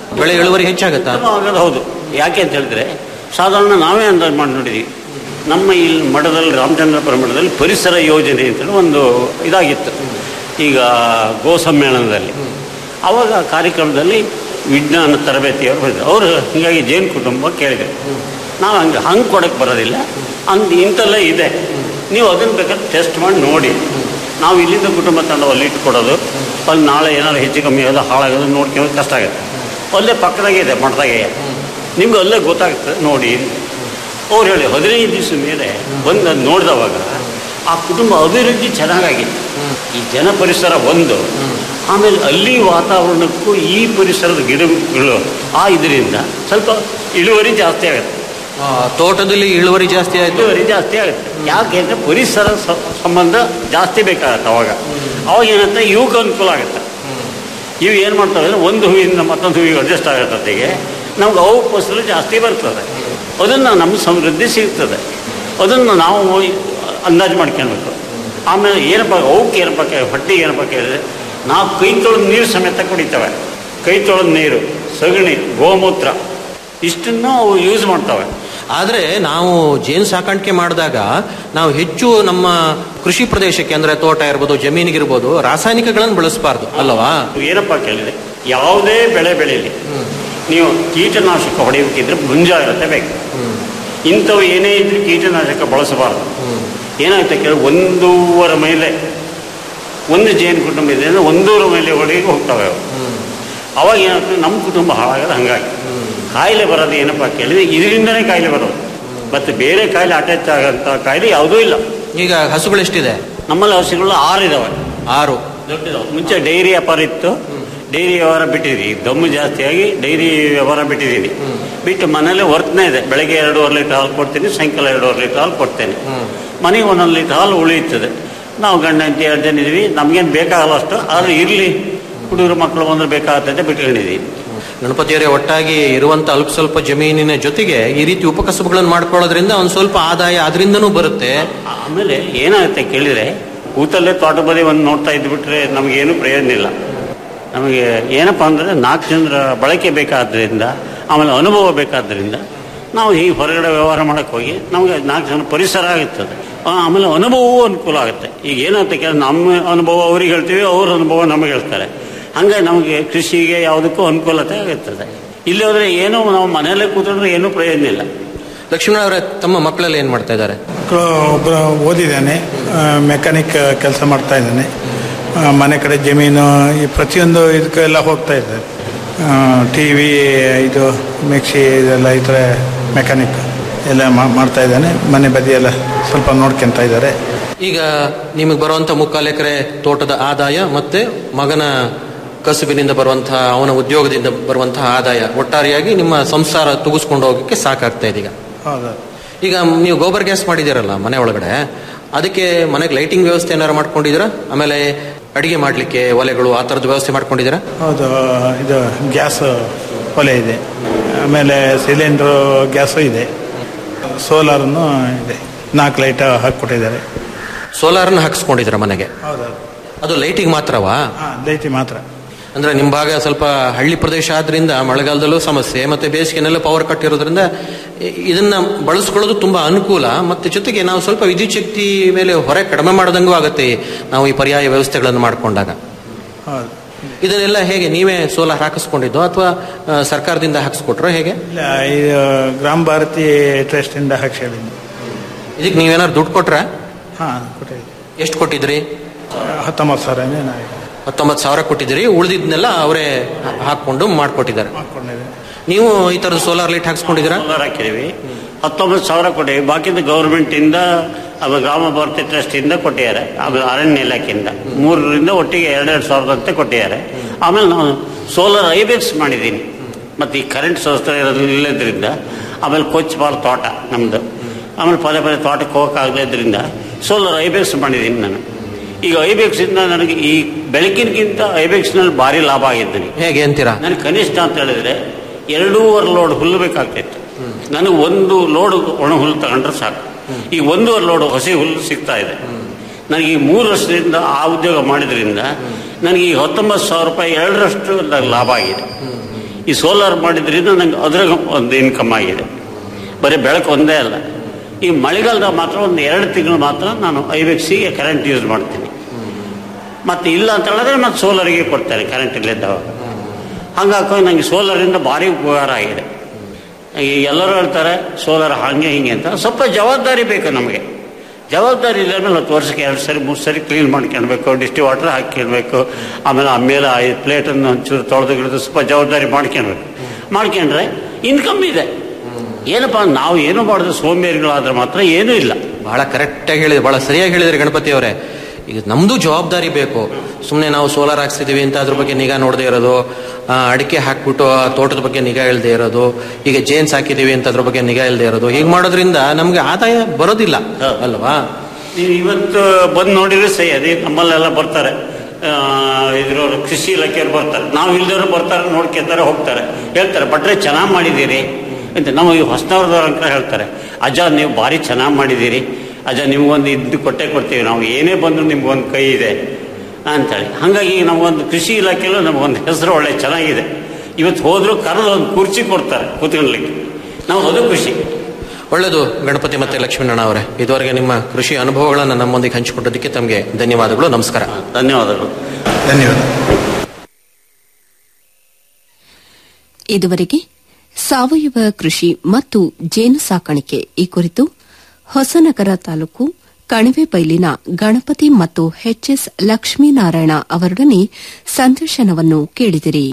ಬೆಳೆ ಇಳುವರಿ ಹೆಚ್ಚಾಗತ್ತಾ ಉತ್ತಮ ಆಗೋದು ಹೌದು ಯಾಕೆ ಅಂತ ಹೇಳಿದ್ರೆ ಸಾಧಾರಣ ನಾವೇ ಅಂದಾಜು ಮಾಡಿ ನೋಡಿದ್ವಿ ನಮ್ಮ ಇಲ್ಲಿ ಮಠದಲ್ಲಿ ರಾಮಚಂದ್ರಪುರ ಮಠದಲ್ಲಿ ಪರಿಸರ ಯೋಜನೆ ಅಂತೇಳಿ ಒಂದು ಇದಾಗಿತ್ತು ಈಗ ಗೋ ಸಮ್ಮೇಳನದಲ್ಲಿ ಅವಾಗ ಆ ಕಾರ್ಯಕ್ರಮದಲ್ಲಿ ವಿಜ್ಞಾನ ತರಬೇತಿಯವರು ಬಂದರು ಅವರು ಹೀಗಾಗಿ ಜೈನ್ ಕುಟುಂಬ ಕೇಳಿದರು ನಾವು ಹಂಗೆ ಹಂಗೆ ಕೊಡಕ್ಕೆ ಬರೋದಿಲ್ಲ ಅಂದ್ ಇಂಥೆಲ್ಲ ಇದೆ ನೀವು ಅದನ್ನು ಬೇಕಾದ್ರೆ ಟೆಸ್ಟ್ ಮಾಡಿ ನೋಡಿ ನಾವು ಇಲ್ಲಿಂದ ಕುಟುಂಬ ತಂಡ ಅಲ್ಲಿ ಇಟ್ಕೊಡೋದು ಅಲ್ಲಿ ನಾಳೆ ಏನಾದ್ರು ಹೆಚ್ಚು ಕಮ್ಮಿ ಆಗೋದು ಹಾಳಾಗೋದು ನೋಡ್ಕೊಳ್ಳೋದು ಕಷ್ಟ ಆಗುತ್ತೆ ಅಲ್ಲೇ ಪಕ್ಕದಾಗೆ ಇದೆ ಮಠದಾಗೆ ನಿಮ್ಗೆ ಅಲ್ಲೇ ಗೊತ್ತಾಗ್ತದೆ ನೋಡಿ ಅವ್ರು ಹೇಳಿ ಹದಿನೈದು ದಿವಸ ಮೇಲೆ ಬಂದು ಅದ್ ನೋಡಿದವಾಗ ಆ ಕುಟುಂಬ ಅಭಿವೃದ್ಧಿ ಚೆನ್ನಾಗಾಗಿತ್ತು ಈ ಜನ ಪರಿಸರ ಒಂದು ಆಮೇಲೆ ಅಲ್ಲಿ ವಾತಾವರಣಕ್ಕೂ ಈ ಪರಿಸರದ ಗಿಡಗಳು ಆ ಇದರಿಂದ ಸ್ವಲ್ಪ ಇಳುವರಿ ಜಾಸ್ತಿ ಆಗುತ್ತೆ ಆ, ತೋಟದಲ್ಲಿ ಇಳುವರಿ ಜಾಸ್ತಿ ಆಯ್ತು ಇಳುವರಿ ಜಾಸ್ತಿ ಆಗುತ್ತೆ ಯಾಕೆ ಅಂದರೆ ಪರಿಸರ ಸ- ಸಂಬಂಧ ಜಾಸ್ತಿ ಬೇಕಾಗತ್ತೆ ಅವಾಗ ಅವಾಗ ಏನಂತ ಇವಕ್ಕೆ ಅನುಕೂಲ ಆಗುತ್ತೆ ಇವು ಏನು ಮಾಡ್ತವೆ ಅಂದ್ರೆ ಒಂದು ಹೂವಿಂದ ಮತ್ತೊಂದು ಹೂವಿಗೆ ಅಡ್ಜಸ್ಟ್ ಆಗೋತ್ತಿಗೆ ನಮ್ಗೆ ಅವು ಫಸಲು ಜಾಸ್ತಿ ಬರ್ತದೆ ಅದನ್ನು ನಮ್ಮ ಸಮೃದ್ಧಿ ಸಿಗ್ತದೆ ಅದನ್ನು ನಾವು ಅಂದಾಜು ಮಾಡ್ಕೊಳ್ಬೇಕು ಆಮೇಲೆ ಏನಪ್ಪ ಅವಕ್ಕೆ ಏನಪ್ಪ ಕೇ- ಹೊಟ್ಟೆಗೆ ಏನಪ್ಪ ಕೇಳಿದ್ರೆ ನಾವು ಕೈ ತೊಳೆದ ನೀರು ಸಮೇತ ಕುಡಿತವೆ ಕೈ ತೊಳೆದ ನೀರು ಸಗಣಿ ಗೋಮೂತ್ರ ಇಷ್ಟನ್ನು ಅವು ಯೂಸ್ ಮಾಡ್ತವೆ ಆದ್ರೆ ನಾವು ಜೇನು ಸಾಕಾಣಿಕೆ ಮಾಡಿದಾಗ ನಾವು ಹೆಚ್ಚು ನಮ್ಮ ಕೃಷಿ ಪ್ರದೇಶಕ್ಕೆ ಅಂದ್ರೆ ತೋಟ ಇರ್ಬೋದು ಜಮೀನಿಗಿರ್ಬೋದು ರಾಸಾಯನಿಕಗಳನ್ನು ಬಳಸಬಾರ್ದು ಅಲ್ಲವಾ ಏನಪ್ಪ ಕೇಳಿದ್ರೆ ಯಾವುದೇ ಬೆಳೆ ಬೆಳೀಲಿ ನೀವು ಕೀಟನಾಶಕ ಹೊಡೆಯೋಕ್ಕಿದ್ರೆ ಮುಂಜಾಗ್ರತೆ ಬೇಕು ಇಂಥವು ಏನೇ ಇದ್ರೂ ಕೀಟನಾಶಕ ಬಳಸಬಾರ್ದು ಏನಾಯ್ತು ಕೇಳಿ ಒಂದೂವರೆ ಮೇಲೆ ಒಂದು ಜೇನು ಕುಟುಂಬ ಇದೆ ಅಂದರೆ ಒಂದೂವರೆ ಮೇಲೆ ಒಳಗೆ ಹೋಗ್ತವೆ ಅವು ಅವಾಗ ಏನಾಗ್ತದೆ ನಮ್ಮ ಕುಟುಂಬ ಹಾಳಾಗೋದು ಹಂಗಾಗಿ ಕಾಯಿಲೆ ಬರೋದು ಏನಪ್ಪ ಕೇಳಿದ್ರೆ ಇದರಿಂದನೇ ಕಾಯಿಲೆ ಬರೋದು ಮತ್ತು ಬೇರೆ ಕಾಯಿಲೆ ಅಟ್ಯಾಚ್ ಆಗೋಂಥ ಕಾಯಿಲೆ ಯಾವುದೂ ಇಲ್ಲ ಈಗ ಹಸುಗಳು ಎಷ್ಟಿದೆ ನಮ್ಮಲ್ಲಿ ಹಸುಗಳು ಆರು ಇದಾವೆ ಆರು ದೊಡ್ಡದು ಮುಂಚೆ ಡೈರಿ ವ್ಯಾಪಾರ ಇತ್ತು ಡೈರಿ ವ್ಯವಹಾರ ಬಿಟ್ಟಿದ್ವಿ ದಮ್ಮು ಜಾಸ್ತಿಯಾಗಿ ಡೈರಿ ವ್ಯವಹಾರ ಬಿಟ್ಟಿದ್ದೀನಿ ಬಿಟ್ಟು ಮನೇಲಿ ವರ್ತನೆ ಇದೆ ಬೆಳಗ್ಗೆ ಎರಡೂವರೆ ಲೀಟರ್ ಹಾಲು ಕೊಡ್ತೀನಿ ಸಾಯಂಕಾಲ ಎರಡೂವರೆ ಲೀಟರ್ ಹಾಲು ಕೊಡ್ತೇನೆ ಮನೆಗೆ ಒಂದೊಂದು ಲೀಟರ್ ಹಾಲು ಉಳಿಯುತ್ತದೆ ನಾವು ಗಂಡ ಹೆಂಡತಿ ಎರಡು ಜನ ಇದೀವಿ ನಮಗೇನು ಬೇಕಾಗಲ್ಲ ಅಷ್ಟು ಆದರೆ ಇರಲಿ ಹುಡುಗರು ಮಕ್ಕಳು ಬಂದ್ರೆ ಬೇಕಾಗ್ತದೆ ಬಿಟ್ಕೊಂಡಿದ್ದೀವಿ ಗಣಪತಿಯವರೇ ಒಟ್ಟಾಗಿ ಇರುವಂತ ಅಲ್ಪ ಸ್ವಲ್ಪ ಜಮೀನಿನ ಜೊತೆಗೆ ಈ ರೀತಿ ಉಪಕಸಬುಗಳನ್ನು ಮಾಡ್ಕೊಳ್ಳೋದ್ರಿಂದ ಒಂದ್ ಸ್ವಲ್ಪ ಆದಾಯ ಅದರಿಂದನೂ ಬರುತ್ತೆ ಆಮೇಲೆ ಏನಾಗುತ್ತೆ ಕೇಳಿದರೆ ಕೂತಲ್ಲೇ ತೋಟ ಬದಿ ಒಂದು ನೋಡ್ತಾ ಇದ್ಬಿಟ್ರೆ ನಮಗೇನು ಪ್ರಯೋಜನ ಇಲ್ಲ ನಮಗೆ ಏನಪ್ಪ ಅಂದರೆ ನಾಲ್ಕು ಜನರ ಬಳಕೆ ಬೇಕಾದ್ರಿಂದ ಆಮೇಲೆ ಅನುಭವ ಬೇಕಾದ್ರಿಂದ ನಾವು ಈ ಹೊರಗಡೆ ವ್ಯವಹಾರ ಮಾಡೋಕ್ಕೆ ಹೋಗಿ ನಮಗೆ ನಾಲ್ಕು ಜನ ಪರಿಸರ ಆಗುತ್ತದೆ ಆ, ಆಮೇಲೆ ಅನುಭವವೂ ಅನುಕೂಲ ಆಗುತ್ತೆ ಈಗ ಏನಾಗುತ್ತೆ ಕೇಳಿ ನಮ್ಮ ಅನುಭವ ಅವ್ರಿಗೆ ಹೇಳ್ತೀವಿ ಅವ್ರ ಅನುಭವ ನಮಗೆ ಹೇಳ್ತಾರೆ ಹಂಗಾಗಿ ನಮಗೆ ಕೃಷಿಗೆ ಯಾವುದಕ್ಕೂ ಅನುಕೂಲತೆ ಆಗುತ್ತದೆ ಇಲ್ಲಿ ಹೋದರೆ ಏನೂ ನಾವು ಮನೆಯಲ್ಲೇ ಕೂತ್ಕೊಂಡ್ರೆ ಏನೂ ಪ್ರಯೋಜನ ಇಲ್ಲ ಲಕ್ಷ್ಮಣ ಅವರೇ ತಮ್ಮ ಮಕ್ಕಳೆಲ್ಲ ಏನ್ ಮಾಡ್ತಾ ಇದ್ದಾರೆ ಮಕ್ಕಳು ಒಬ್ಬರು ಓದಿದ್ದಾನೆ ಮೆಕ್ಯಾನಿಕ್ ಕೆಲಸ ಮಾಡ್ತಾ ಇದ್ದಾನೆ ಆ, ಮನೆ ಕಡೆ ಜಮೀನು ಈ ಪ್ರತಿಯೊಂದು ಇದಕ್ಕೆಲ್ಲ ಹೋಗ್ತಾ ಇದ್ದಾರೆ ಟಿ ವಿ ಇದು ಮಿಕ್ಸಿ ಇದೆಲ್ಲ ಈ ಥರ ಮೆಕ್ಯಾನಿಕ್ ಎಲ್ಲ ಮಾ- ಮಾಡ್ತಾ ಇದ್ದಾನೆ ಮನೆ ಬದಿ ಎಲ್ಲ ಸ್ವಲ್ಪ ನೋಡ್ಕೊಂತ ಇದ್ದಾರೆ ಈಗ ನಿಮಗೆ ಬರುವಂತ ಮುಕ್ಕಾಲು ಎಕರೆ ತೋಟದ ಆದಾಯ ಮತ್ತೆ ಮಗನ ಕಸುಬಿನಿಂದ ಬರುವಂತಹ ಅವನ ಉದ್ಯೋಗದಿಂದ ಬರುವಂತಹ ಆದಾಯ ಒಟ್ಟಾರೆಯಾಗಿ ನಿಮ್ಮ ಸಂಸಾರ ತುಗಿಸ್ಕೊಂಡು ಹೋಗಕ್ಕೆ ಸಾಕಾಗ್ತಾ ಇದೆ ಈಗ ಹೌದು ಈಗ ನೀವು ಗೋಬರ್ ಗ್ಯಾಸ್ ಮಾಡಿದಿರಲ್ಲ ಮನೆ ಒಳಗಡೆ ಅದಕ್ಕೆ ಮನೆಗೆ ಲೈಟಿಂಗ್ ವ್ಯವಸ್ಥೆ ಏನಾರು ಮಾಡ್ಕೊಂಡಿದ್ದೀರಾ ಆಮೇಲೆ ಅಡಿಗೆ ಮಾಡ್ಲಿಕ್ಕೆ ಒಲೆಗಳು ಆ ಥರದ ವ್ಯವಸ್ಥೆ ಮಾಡ್ಕೊಂಡಿದ್ದೀರಾ ಹೌದು ಇದು ಗ್ಯಾಸ್ ಒಲೆ ಇದೆ ಆಮೇಲೆ ಸಿಲಿಂಡ್ರು ಗ್ಯಾಸು ಇದೆ ಸೋಲಾರನ್ನು ಇದೆ ನಾಲ್ಕು ಲೈಟ್ ಹಾಕಿಕೊಟ್ಟಿದ್ದಾರೆ ಸೋಲಾರ್ನ ಹಾಕಿಸ್ಕೊಂಡಿದ್ದೀರಾ ಮನೆಗೆ ಹೌದು ಅದು ಲೈಟಿಂಗ್ ಮಾತ್ರವಾ ಹಾಂ ಲೈಟಿ ಮಾತ್ರ ಅಂದ್ರೆ ನಿಮ್ಮ ಭಾಗ ಸ್ವಲ್ಪ ಹಳ್ಳಿ ಪ್ರದೇಶ ಆದ್ರಿಂದ ಮಳೆಗಾಲದಲ್ಲೂ ಸಮಸ್ಯೆ ಮತ್ತೆ ಬೇಸಿಗೆನಲ್ಲೂ ಪವರ್ ಕಟ್ ಇರೋದ್ರಿಂದ ಇ- ಇದನ್ನ ಬಳಸ್ಕೊಳ್ಳೋದು ತುಂಬಾ ಅನುಕೂಲ ಮತ್ತೆ ಜೊತೆಗೆ ನಾವು ಸ್ವಲ್ಪ ವಿದ್ಯುತ್ ಶಕ್ತಿ ಮೇಲೆ ಹೊರೆ ಕಡಿಮೆ ಮಾಡೋದಂಗೂ ಆಗುತ್ತೆ ನಾವು ಈ ಪರ್ಯಾಯ ವ್ಯವಸ್ಥೆಗಳನ್ನು ಮಾಡ್ಕೊಂಡಾಗ ಹೌದು ಇದನ್ನೆಲ್ಲ ಹೇಗೆ ನೀವೇ ಸೋಲಾರ್ ಹಾಕಿಸ್ಕೊಂಡಿದ್ದು ಅಥವಾ ಆ, ಸರ್ಕಾರದಿಂದ ಹಾಕಿಸ್ಕೊಟ್ರೋ ಹೇಗೆ ಇಲ್ಲ ಇದು ಗ್ರಾಮ ಭಾರತಿ ಟ್ರಸ್ಟಿಂದ ಹಾಕ್ಸಿದ್ದೀನಿ ಇದಕ್ಕೆ ನೀವೇನಾದ್ರು ದುಡ್ಡು ಕೊಟ್ರ ಹಾಂ ಕೊಟ್ಟಿದ್ದೀನಿ ಎಷ್ಟು ಕೊಟ್ಟಿದ್ರಿ ಹತ್ತೊಂಬತ್ತು ಸಾವಿರ ಏನಾಗಿದೆ ಹತ್ತೊಂಬತ್ತು ಸಾವಿರ ಕೊಟ್ಟಿದ್ರಿ ಉಳಿದಿದ್ನೆಲ್ಲ ಅವರೇ ಹಾಕೊಂಡು ಮಾಡ್ಕೊಟ್ಟಿದ್ದಾರೆ ಮಾಡ್ಕೊಂಡಿದ್ದೀನಿ ನೀವು ಈ ತರದ ಸೋಲಾರ್ ಲೈಟ್ ಹಾಕ್ಸ್ಕೊಂಡಿದ್ದೀರಾ ಸೋಲಾರ್ ಹಾಕಿದ್ದೀವಿ ಹತ್ತೊಂಬತ್ತು ಸಾವಿರ ಕೊಟ್ಟಿವಿ ಬಾಕಿದು ಗೌರ್ಮೆಂಟಿಂದ ಆಮೇಲೆ ಗ್ರಾಮ ಭಾರತಿ ಟ್ರಸ್ಟಿಂದ ಕೊಟ್ಟಿದ್ದಾರೆ ಆಮೇಲೆ ಅರಣ್ಯ ಇಲಾಖೆಯಿಂದ ಮೂರರಿಂದ ಒಟ್ಟಿಗೆ ಎರಡೆರಡು ಸಾವಿರದಂತೆ ಕೊಟ್ಟಿದ್ದಾರೆ ಆಮೇಲೆ ನಾನು ಸೋಲಾರ್ ಐಬೆಕ್ಸ್ ಮಾಡಿದ್ದೀನಿ ಮತ್ತು ಈ ಕರೆಂಟ್ ಸಂಸ್ಥೆ ಇರೋದು ಇಲ್ಲದ್ರಿಂದ ಆಮೇಲೆ ಕೊಚ್ಚಬಾರ್ದು ತೋಟ ನಮ್ಮದು ಆಮೇಲೆ ಪದೇ ಪದೇ ತೋಟಕ್ಕೆ ಹೋಗೋಕ್ಕಾಗದ್ರಿಂದ ಸೋಲಾರ್ ಐಬೆಕ್ಸ್ ಮಾಡಿದ್ದೀನಿ ನಾನು ಈಗ ಐಬೆಕ್ಸಿಂದ ನನಗೆ ಈ ಬೆಳಕಿನಗಿಂತ ಐಬೆಕ್ಸ್ನಲ್ಲಿ ಭಾರಿ ಲಾಭ ಆಗಿದ್ದೀನಿ ಹೇಗೆ ಅಂತೀರಾ ನನಗೆ ಕನಿಷ್ಠ ಅಂತ ಹೇಳಿದ್ರೆ ಎರಡೂವರೆ ಲೋಡ್ ಹುಲ್ಲು ಬೇಕಾಗ್ತಿತ್ತು ನನಗೆ ಒಂದು ಲೋಡ್ ಒಣ ಹುಲ್ಲು ತಗೊಂಡ್ರೆ ಸಾಕು ಈ ಒಂದೂವರೆ ಲೋಡ್ ಹಸಿ ಹುಲ್ಲು ಸಿಗ್ತಾ ಇದೆ ನನಗೆ ಈ ಮೂರು ವರ್ಷದಿಂದ ಆ ಉದ್ಯೋಗ ಮಾಡಿದ್ರಿಂದ ನನಗೆ ಈ ಹತ್ತೊಂಬತ್ತು ಸಾವಿರ ರೂಪಾಯಿ ಎರಡರಷ್ಟು ನನಗೆ ಲಾಭ ಆಗಿದೆ ಈ ಸೋಲಾರ್ ಮಾಡಿದ್ರಿಂದ ನಂಗೆ ಅದ್ರಾಗ ಒಂದು ಇನ್ಕಮ್ ಆಗಿದೆ ಬರೀ ಬೆಳಕು ಒಂದೇ ಅಲ್ಲ ಈ ಮಳೆಗಾಲದಾಗ ಮಾತ್ರ ಒಂದು ಎರಡು ತಿಂಗಳು ಮಾತ್ರ ನಾನು ಐವೆಕ್ಸಿಗೆ ಕರೆಂಟ್ ಯೂಸ್ ಮಾಡ್ತೀನಿ ಮತ್ತು ಇಲ್ಲ ಅಂತ ಹೇಳಿದ್ರೆ ಮತ್ತೆ ಸೋಲಾರಿಗೆ ಕೊಡ್ತಾರೆ ಕರೆಂಟ್ ಇಲ್ಲಿದ್ದವಾಗ ಹಂಗಾಗಿ ನನಗೆ ಸೋಲಾರಿಂದ ಭಾರಿ ಉಪಕಾರ ಆಗಿದೆ ಈ ಎಲ್ಲರೂ ಹೇಳ್ತಾರೆ ಸೋಲಾರ್ ಹಾಗೆ ಹಿಂಗೆ ಅಂತ ಸ್ವಲ್ಪ ಜವಾಬ್ದಾರಿ ಬೇಕು ನಮಗೆ ಜವಾಬ್ದಾರಿ ಇಲ್ಲ ಮೇಲೆ ಹತ್ತು ವರ್ಷಕ್ಕೆ ಎರಡು ಸರಿ ಮೂರು ಸರಿ ಕ್ಲೀನ್ ಮಾಡ್ಕೊಳ್ಬೇಕು ಡಿಸ್ಟಿ ವಾಟರ್ ಹಾಕಿಡ್ಬೇಕು ಆಮೇಲೆ ಆ ಮೇಲೆ ಐದು ಪ್ಲೇಟನ್ನು ಒಂಚೂರು ತೊಳೆದು ಗಿಡದು ಸ್ವಲ್ಪ ಜವಾಬ್ದಾರಿ ಮಾಡ್ಕೊಳ್ಬೇಕು ಮಾಡ್ಕೊಂಡ್ರೆ ಇನ್ಕಮ್ ಇದೆ ಏನಪ್ಪ ನಾವು ಏನು ಮಾಡಿದ್ರೆ ಸೋಂಬೇರಿಗಳಾದ್ರೆ ಮಾತ್ರ ಏನೂ ಇಲ್ಲ ಬಹಳ ಕರೆಕ್ಟಾಗಿ ಹೇಳಿದ್ರೆ ಬಹಳ ಸರಿಯಾಗಿ ಹೇಳಿದ್ರೆ ಗಣಪತಿ ಅವರೇ ಈಗ ನಮ್ದು ಜವಾಬ್ದಾರಿ ಬೇಕು ಸುಮ್ಮನೆ ನಾವು ಸೋಲಾರ್ ಹಾಕ್ಸಿದೀವಿ ಅಂತ ಅದ್ರ ಬಗ್ಗೆ ನಿಗಾ ನೋಡದೇ ಇರೋದು ಆ, ಅಡಿಕೆ ಹಾಕ್ಬಿಟ್ಟು ಆ ತೋಟದ ಬಗ್ಗೆ ನಿಗಾ ಇಲ್ಲದೆ ಇರೋದು ಈಗ ಜೇನ್ಸ್ ಹಾಕಿದೀವಿ ಅಂತ ಅದ್ರ ಬಗ್ಗೆ ನಿಗಾ ಇಲ್ಲದೆ ಇರೋದು ಹೀಗೆ ಮಾಡೋದ್ರಿಂದ ನಮ್ಗೆ ಆದಾಯ ಬರೋದಿಲ್ಲ ಅಲ್ವಾ ನೀವು ಇವತ್ತು ಬಂದು ನೋಡಿದ್ರೆ ಸಹಿ ಅದೇ ನಮ್ಮಲ್ಲೆಲ್ಲ ಬರ್ತಾರೆ ಇದ್ರವ್ರು ಕೃಷಿ ಇಲಾಖೆಯವ್ರು ಬರ್ತಾರೆ ನಾವು ಇಲ್ದವ್ರು ಬರ್ತಾರೆ ನೋಡ್ಕೊತಾರೆ ಹೋಗ್ತಾರೆ ಹೇಳ್ತಾರೆ ಭಟ್ರೆ ಚೆನ್ನಾಗಿ ಮಾಡಿದ್ದೀರಿ ಅಂತ ನಾವು ಈ ಹೊಸನವ್ರದವ್ರು ಅಂತ ಹೇಳ್ತಾರೆ ಅಜ್ಜ ನೀವು ಭಾರಿ ಚೆನ್ನಾಗಿ ಮಾಡಿದ್ದೀರಿ ಅಜ್ಜ ನಿಮ್ಗೊಂದು ಇದು ಕೊಟ್ಟೆ ಕೊಡ್ತೀವಿ ನಾವು ಏನೇ ಬಂದರೂ ನಿಮ್ಗೊಂದು ಕೈ ಇದೆ ಅಂತೇಳಿ ಹಾಗಾಗಿ ನಮಗೊಂದು ಕೃಷಿ ಇಲಾಖೆಯಲ್ಲೂ ನಮಗೊಂದು ಹೆಸರು ಒಳ್ಳೆ ಚೆನ್ನಾಗಿದೆ ಇವತ್ತು ಹೋದ್ರು ಕರೆದು ಒಂದು ಕುರ್ಚಿ ಕೊಡ್ತಾರೆ ಕೂತ್ಕೊಳ್ಳಿಕ್ಕೆ ನಾವು ಅದು ಖುಷಿ ಒಳ್ಳೆಯದು ಗಣಪತಿ ಮತ್ತೆ ಲಕ್ಷ್ಮೀನಾರಾಯಣ ಅವರೇ ಇದುವರೆಗೆ ನಿಮ್ಮ ಕೃಷಿ ಅನುಭವಗಳನ್ನು ನಮ್ಮೊಂದಿಗೆ ಹಂಚಿಕೊಟ್ಟದಕ್ಕೆ ತಮಗೆ ಧನ್ಯವಾದಗಳು ನಮಸ್ಕಾರ ಧನ್ಯವಾದಗಳು ಧನ್ಯವಾದ ಇದುವರೆಗೆ ಸಾವಯವ ಕೃಷಿ ಮತ್ತು ಜೇನು ಸಾಕಾಣಿಕೆ ಈ ಕುರಿತು ಹೊಸನಗರ ತಾಲೂಕು ಕಣಿವೆಬೈಲಿನ ಗಣಪತಿ ಮತ್ತು ಎಚ್ಎಸ್ ಲಕ್ಷ್ಮೀನಾರಾಯಣ ಅವರೊಡನೆ ಸಂದರ್ಶನವನ್ನು ಕೇಳಿದಿರಿ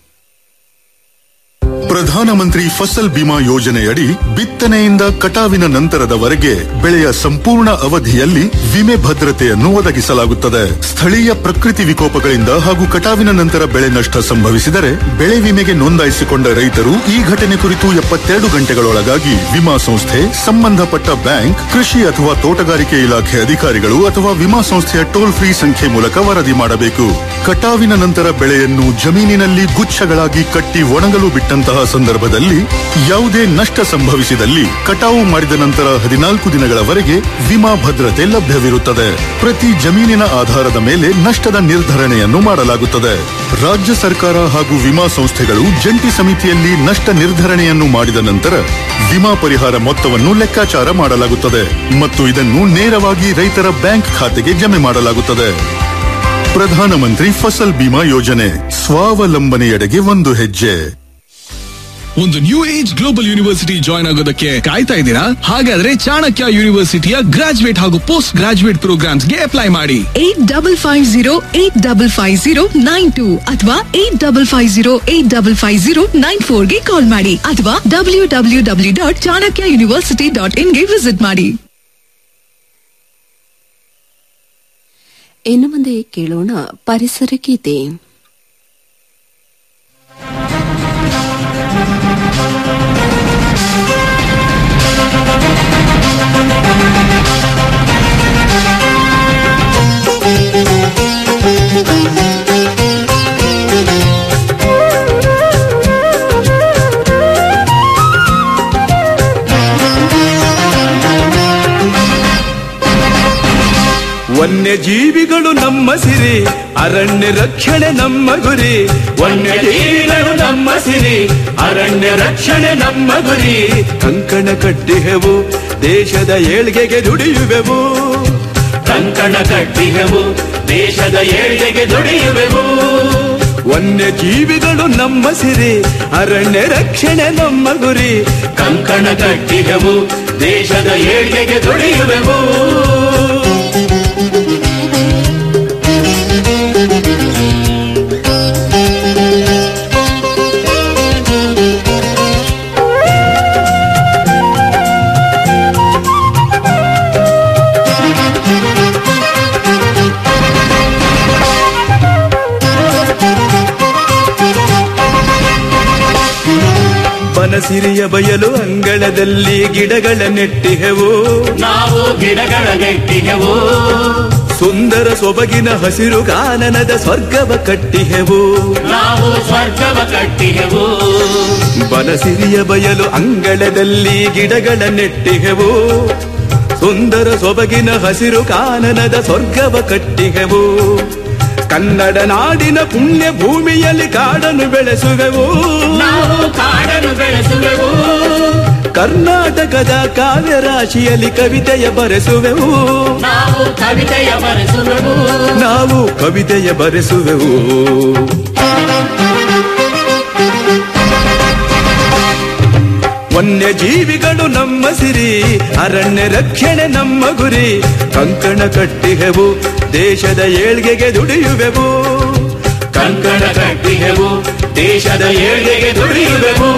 ಪ್ರಧಾನಮಂತ್ರಿ ಫಸಲ್ ಬಿಮಾ ಯೋಜನೆಯಡಿ ಬಿತ್ತನೆಯಿಂದ ಕಟಾವಿನ ನಂತರದವರೆಗೆ ಬೆಳೆಯ ಸಂಪೂರ್ಣ ಅವಧಿಯಲ್ಲಿ ವಿಮೆ ಭದ್ರತೆಯನ್ನು ಒದಗಿಸಲಾಗುತ್ತದೆ ಸ್ಥಳೀಯ ಪ್ರಕೃತಿ ವಿಕೋಪಗಳಿಂದ ಹಾಗೂ ಕಟಾವಿನ ನಂತರ ಬೆಳೆ ನಷ್ಟ ಸಂಭವಿಸಿದರೆ ಬೆಳೆ ವಿಮೆಗೆ ನೋಂದಾಯಿಸಿಕೊಂಡ ರೈತರು ಈ ಘಟನೆ ಕುರಿತು ಎಪ್ಪತ್ತೆರಡು ಗಂಟೆಗಳೊಳಗಾಗಿ ವಿಮಾ ಸಂಸ್ಥೆ ಸಂಬಂಧಪಟ್ಟ ಬ್ಯಾಂಕ್ ಕೃಷಿ ಅಥವಾ ತೋಟಗಾರಿಕೆ ಇಲಾಖೆ ಅಧಿಕಾರಿಗಳು ಅಥವಾ ವಿಮಾ ಸಂಸ್ಥೆಯ ಟೋಲ್ ಫ್ರೀ ಸಂಖ್ಯೆ ಮೂಲಕ ವರದಿ ಮಾಡಬೇಕು ಕಟಾವಿನ ನಂತರ ಬೆಳೆಯನ್ನು ಜಮೀನಿನಲ್ಲಿ ಗುಚ್ಛಗಳಾಗಿ ಕಟ್ಟಿ ಒಣಗಲು ಬಿಟ್ಟಂತಹ ಸಂದರ್ಭದಲ್ಲಿ ಯಾವುದೇ ನಷ್ಟ ಸಂಭವಿಸಿದಲ್ಲಿ ಕಟಾವು ಮಾಡಿದ ನಂತರ ಹದಿನಾಲ್ಕು ದಿನಗಳವರೆಗೆ ವಿಮಾ ಭದ್ರತೆ ಲಭ್ಯವಿರುತ್ತದೆ ಪ್ರತಿ ಜಮೀನಿನ ಆಧಾರದ ಮೇಲೆ ನಷ್ಟದ ನಿರ್ಧರಣೆಯನ್ನು ಮಾಡಲಾಗುತ್ತದೆ ರಾಜ್ಯ ಸರ್ಕಾರ ಹಾಗೂ ವಿಮಾ ಸಂಸ್ಥೆಗಳು ಜಂಟಿ ಸಮಿತಿಯಲ್ಲಿ ನಷ್ಟ ನಿರ್ಧರಣೆಯನ್ನು ಮಾಡಿದ ನಂತರ ವಿಮಾ ಪರಿಹಾರ ಮೊತ್ತವನ್ನು ಲೆಕ್ಕಾಚಾರ ಮಾಡಲಾಗುತ್ತದೆ ಮತ್ತು ಇದನ್ನು ನೇರವಾಗಿ ರೈತರ ಬ್ಯಾಂಕ್ ಖಾತೆಗೆ ಜಮೆ ಮಾಡಲಾಗುತ್ತದೆ ಪ್ರಧಾನಮಂತ್ರಿ ಫಸಲ್ ಬಿಮಾ ಯೋಜನೆ ಸ್ವಾವಲಂಬನೆಯೆಡೆಗೆ ಒಂದು ಹೆಜ್ಜೆ ಒಂದು new age global university join ಆಗೋದಕ್ಕೆ ಕಾಯ್ತಾ ಇದ್ದೀರಾ ಹಾಗಾದ್ರೆ ಚಾಣಕ್ಯ ಯೂನಿವರ್ಸಿಟಿಯ ಗ್ರಾಜುಯೇಟ್ ಹಾಗೂ ಪೋಸ್ಟ್ ಗ್ರಾಜುಯೇಟ್ ಪ್ರೋಗ್ರಾಮ್ಸ್ಗೆ ಅಪ್ಲೈ ಮಾಡಿ eight double five zero eight double five zero nine two ಅಥವಾ eight double five zero eight double five zero nine ಫೋರ್ಗೆ ಕಾಲ್ ಮಾಡಿ ಅಥವಾ W W W dot Chanakya university dot ಇನ್ಗೆ ವಿಸಿಟ್ ಮಾಡಿ ಇನ್ನು ಮುಂದೆ ಕೇಳೋಣ ಪರಿಸರ ಗೀತೆ ವನ್ಯಜೀವಿಗಳು ನಮ್ಮ ಸಿರಿ ಅರಣ್ಯ ರಕ್ಷಣೆ ನಮ್ಮ ಗುರಿ ವನ್ಯಜೀವಿಗಳು ನಮ್ಮ ಸಿರಿ ಅರಣ್ಯ ರಕ್ಷಣೆ ನಮ್ಮ ಗುರಿ ಕಂಕಣ ಕಟ್ಟಿಹೆವು ದೇಶದ ಏಳ್ಗೆಗೆ ದುಡಿಯುವೆವು ಕಂಕಣ ಕಟ್ಟಿಹೆವು ದೇಶದ ಏಳ್ಗೆಗೆ ದುಡಿಯುವೆವು ವನ್ಯಜೀವಿಗಳು ನಮ್ಮ ಸಿರಿ ಅರಣ್ಯ ರಕ್ಷಣೆ ನಮ್ಮ ಗುರಿ ಕಂಕಣ ಕಟ್ಟಿಹೆವು ದೇಶದ ಏಳ್ಗೆಗೆ ದುಡಿಯುವೆವು ಬನಸಿರಿಯ ಬಯಲು ಅಂಗಳದಲ್ಲಿ ಗಿಡಗಳ ನೆಟ್ಟಿಹೆವು ನಾವು ಗಿಡಗಳ ನೆಟ್ಟಿಗೆವು ಸುಂದರ ಸೊಬಗಿನ ಹಸಿರು ಕಾನನದ ಸ್ವರ್ಗವ ಕಟ್ಟಿಹೆವು ನಾವು ಸ್ವರ್ಗವ ಕಟ್ಟಿಗೆವು ಬನಸಿರಿಯ ಬಯಲು ಅಂಗಳದಲ್ಲಿ ಗಿಡಗಳ ನೆಟ್ಟಿಹೆವು ಸುಂದರ ಸೊಬಗಿನ ಹಸಿರು ಕಾನನದ ಸ್ವರ್ಗವ ಕಟ್ಟಿಹೆವು ಕನ್ನಡ ನಾಡಿನ ಪುಣ್ಯ ಭೂಮಿಯಲ್ಲಿ ಕಾಡನ್ನು ಬೆಳೆಸುವೆವು ನಾವು ಕಾಡನ್ನು ಬೆಳೆಸುವೆವು ಕರ್ನಾಟಕದ ಕಾವ್ಯ ರಾಶಿಯಲ್ಲಿ ಕವಿತೆಯ ಬರೆಸುವೆವು ನಾವು ಕವಿತೆಯ ಬರೆಸುವೆವು ನಾವು ಕವಿತೆಯ ಬರೆಸುವೆವು ವನ್ಯಜೀವಿಗಳು ನಮ್ಮ ಸಿರಿ ಅರಣ್ಯ ರಕ್ಷಣೆ ನಮ್ಮ ಗುರಿ ಕಂಕಣ ಕಟ್ಟಿಹೆವು ದೇಶದ ಏಳ್ಗೆಗೆ ದುಡಿಯುವೆವು ಕಂಕಣ ಕಟ್ಟಿಗೆವು ದೇಶದ ಏಳಿಗೆಗೆ ದುಡಿಯುವೆವು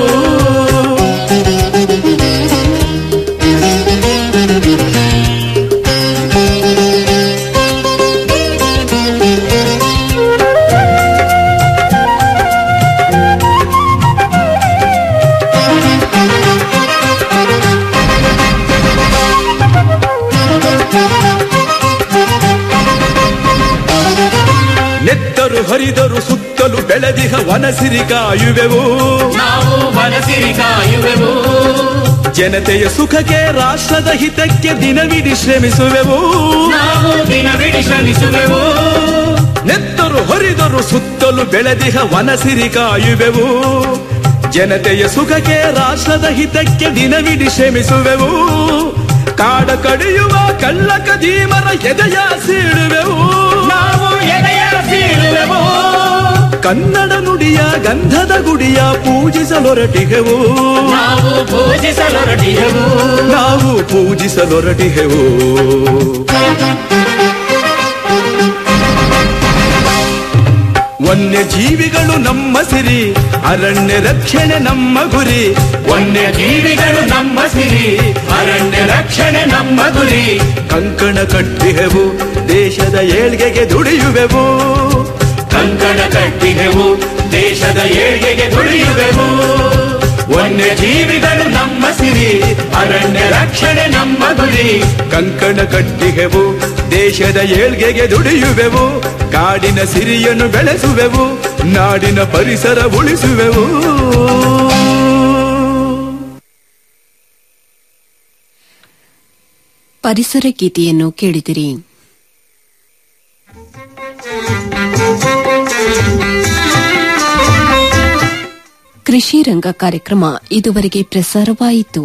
ನೆತ್ತರು ಹರಿದರು ಸುತ್ತಲೂ ಬೆಳೆದಿಹ ವನಸಿರಿ ಕಾಯುವೆವು ನಾವು ಮನಸಿರಿ ಕಾಯುವೆವು ಜನತೆಯ ಸುಖಕ್ಕೆ ರಾಷ್ಟ್ರದ ಹಿತಕ್ಕೆ ದಿನವಿಡೀ ಶ್ರಮಿಸುವೆವು ನಾವು ದಿನವಿಡಿ ಶ್ರಮಿಸುವೆವು ನೆತ್ತರು ಹೊರಿದರು ಸುತ್ತಲೂ ಬೆಳೆದಿಹ ವನಸಿರಿ ಕಾಯುವೆವು ಜನತೆಯ ಸುಖಕ್ಕೆ ರಾಷ್ಟ್ರದ ಹಿತಕ್ಕೆ ದಿನವಿಡೀ ಶ್ರಮಿಸುವೆವು ಕಾಡ ಕಡಿಯುವ ಕಳ್ಳ ಕದೀಮರ ಎದೆಯ ಸೀಳುವೆವು ನಾವು ಎದೆಯ ಸೀಳುವೆವು ಕನ್ನಡ ನುಡಿಯ ಗಂಧದ ಗುಡಿಯ ಪೂಜಿಸಲೊರಟಿಗೆವು ನಾವು ಪೂಜಿಸಲೊರಟಿಗೆವು ನಾವು ಪೂಜಿಸಲೊರಟಿಗೆವು ವನ್ಯಜೀವಿಗಳು ನಮ್ಮ ಸಿರಿ ಅರಣ್ಯ ರಕ್ಷಣೆ ನಮ್ಮ ಗುರಿ ವನ್ಯ ಜೀವಿಗಳು ನಮ್ಮ ಸಿರಿ ಅರಣ್ಯ ರಕ್ಷಣೆ ನಮ್ಮ ಗುರಿ ಕಂಕಣ ಕಟ್ಟಿಹೆವು ದೇಶದ ಏಳ್ಗೆಗೆ ದುಡಿಯುವೆವು ಕಂಕಣ ಕಟ್ಟಿಗೆವು ದೇಶದ ಏಳಿಗೆಗೆ ದುಡಿಯುವೆವು ವನ್ಯ ಜೀವಿಗಳು ನಮ್ಮ ಸಿರಿ ಅರಣ್ಯ ರಕ್ಷಣೆ ನಮ್ಮ ಗುರಿ ಕಂಕಣ ಕಟ್ಟಿಹೆವು ದೇಶದ ಏಳ್ಗೆಗೆ ದುಡಿಯುವೆವು ಕಾಡಿನ ಸಿರಿಯನ್ನು ಬೆಳೆಸುವೆವು ನಾಡಿನ ಪರಿಸರ ಉಳಿಸುವೆವು ಪರಿಸರ ಗೀತೆಯನ್ನು ಕೇಳಿದಿರಿ ಕೃಷಿ ರಂಗ ಕಾರ್ಯಕ್ರಮ ಇದುವರೆಗೆ ಪ್ರಸಾರವಾಯಿತು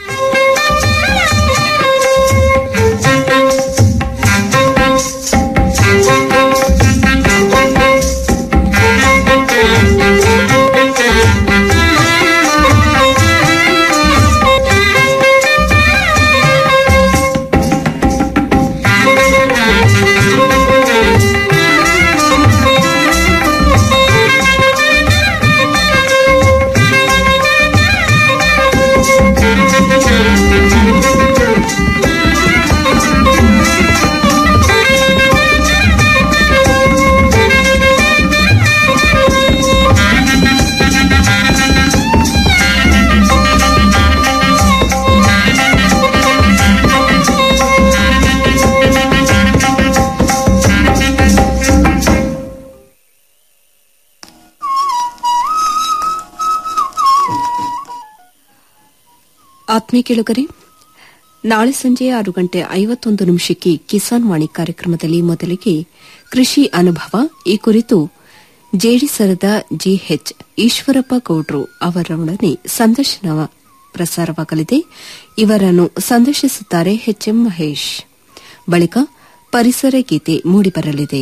ಆತ್ಮೀಯ ಕೇಳುಗರೆ ನಾಳೆ ಸಂಜೆ ಆರು ಗಂಟೆ ಐವತ್ತೊಂದು ನಿಮಿಷಕ್ಕೆ ಕಿಸಾನ್ ವಾಣಿ ಕಾರ್ಯಕ್ರಮದಲ್ಲಿ ಮೊದಲಿಗೆ ಕೃಷಿ ಅನುಭವ ಈ ಕುರಿತು ಜೇಡಿಸರದ ಜಿಎಚ್ ಈಶ್ವರಪ್ಪ ಗೌಡ್ರು ಅವರೊಡನೆ ಸಂದರ್ಶನ ಪ್ರಸಾರವಾಗಲಿದೆ ಇವರನ್ನು ಸಂದರ್ಶಿಸುತ್ತಾರೆ ಎಚ್ಎಂ ಮಹೇಶ್ ಬಳಿಕ ಪರಿಸರ ಗೀತೆ ಮೂಡಿಬರಲಿದೆ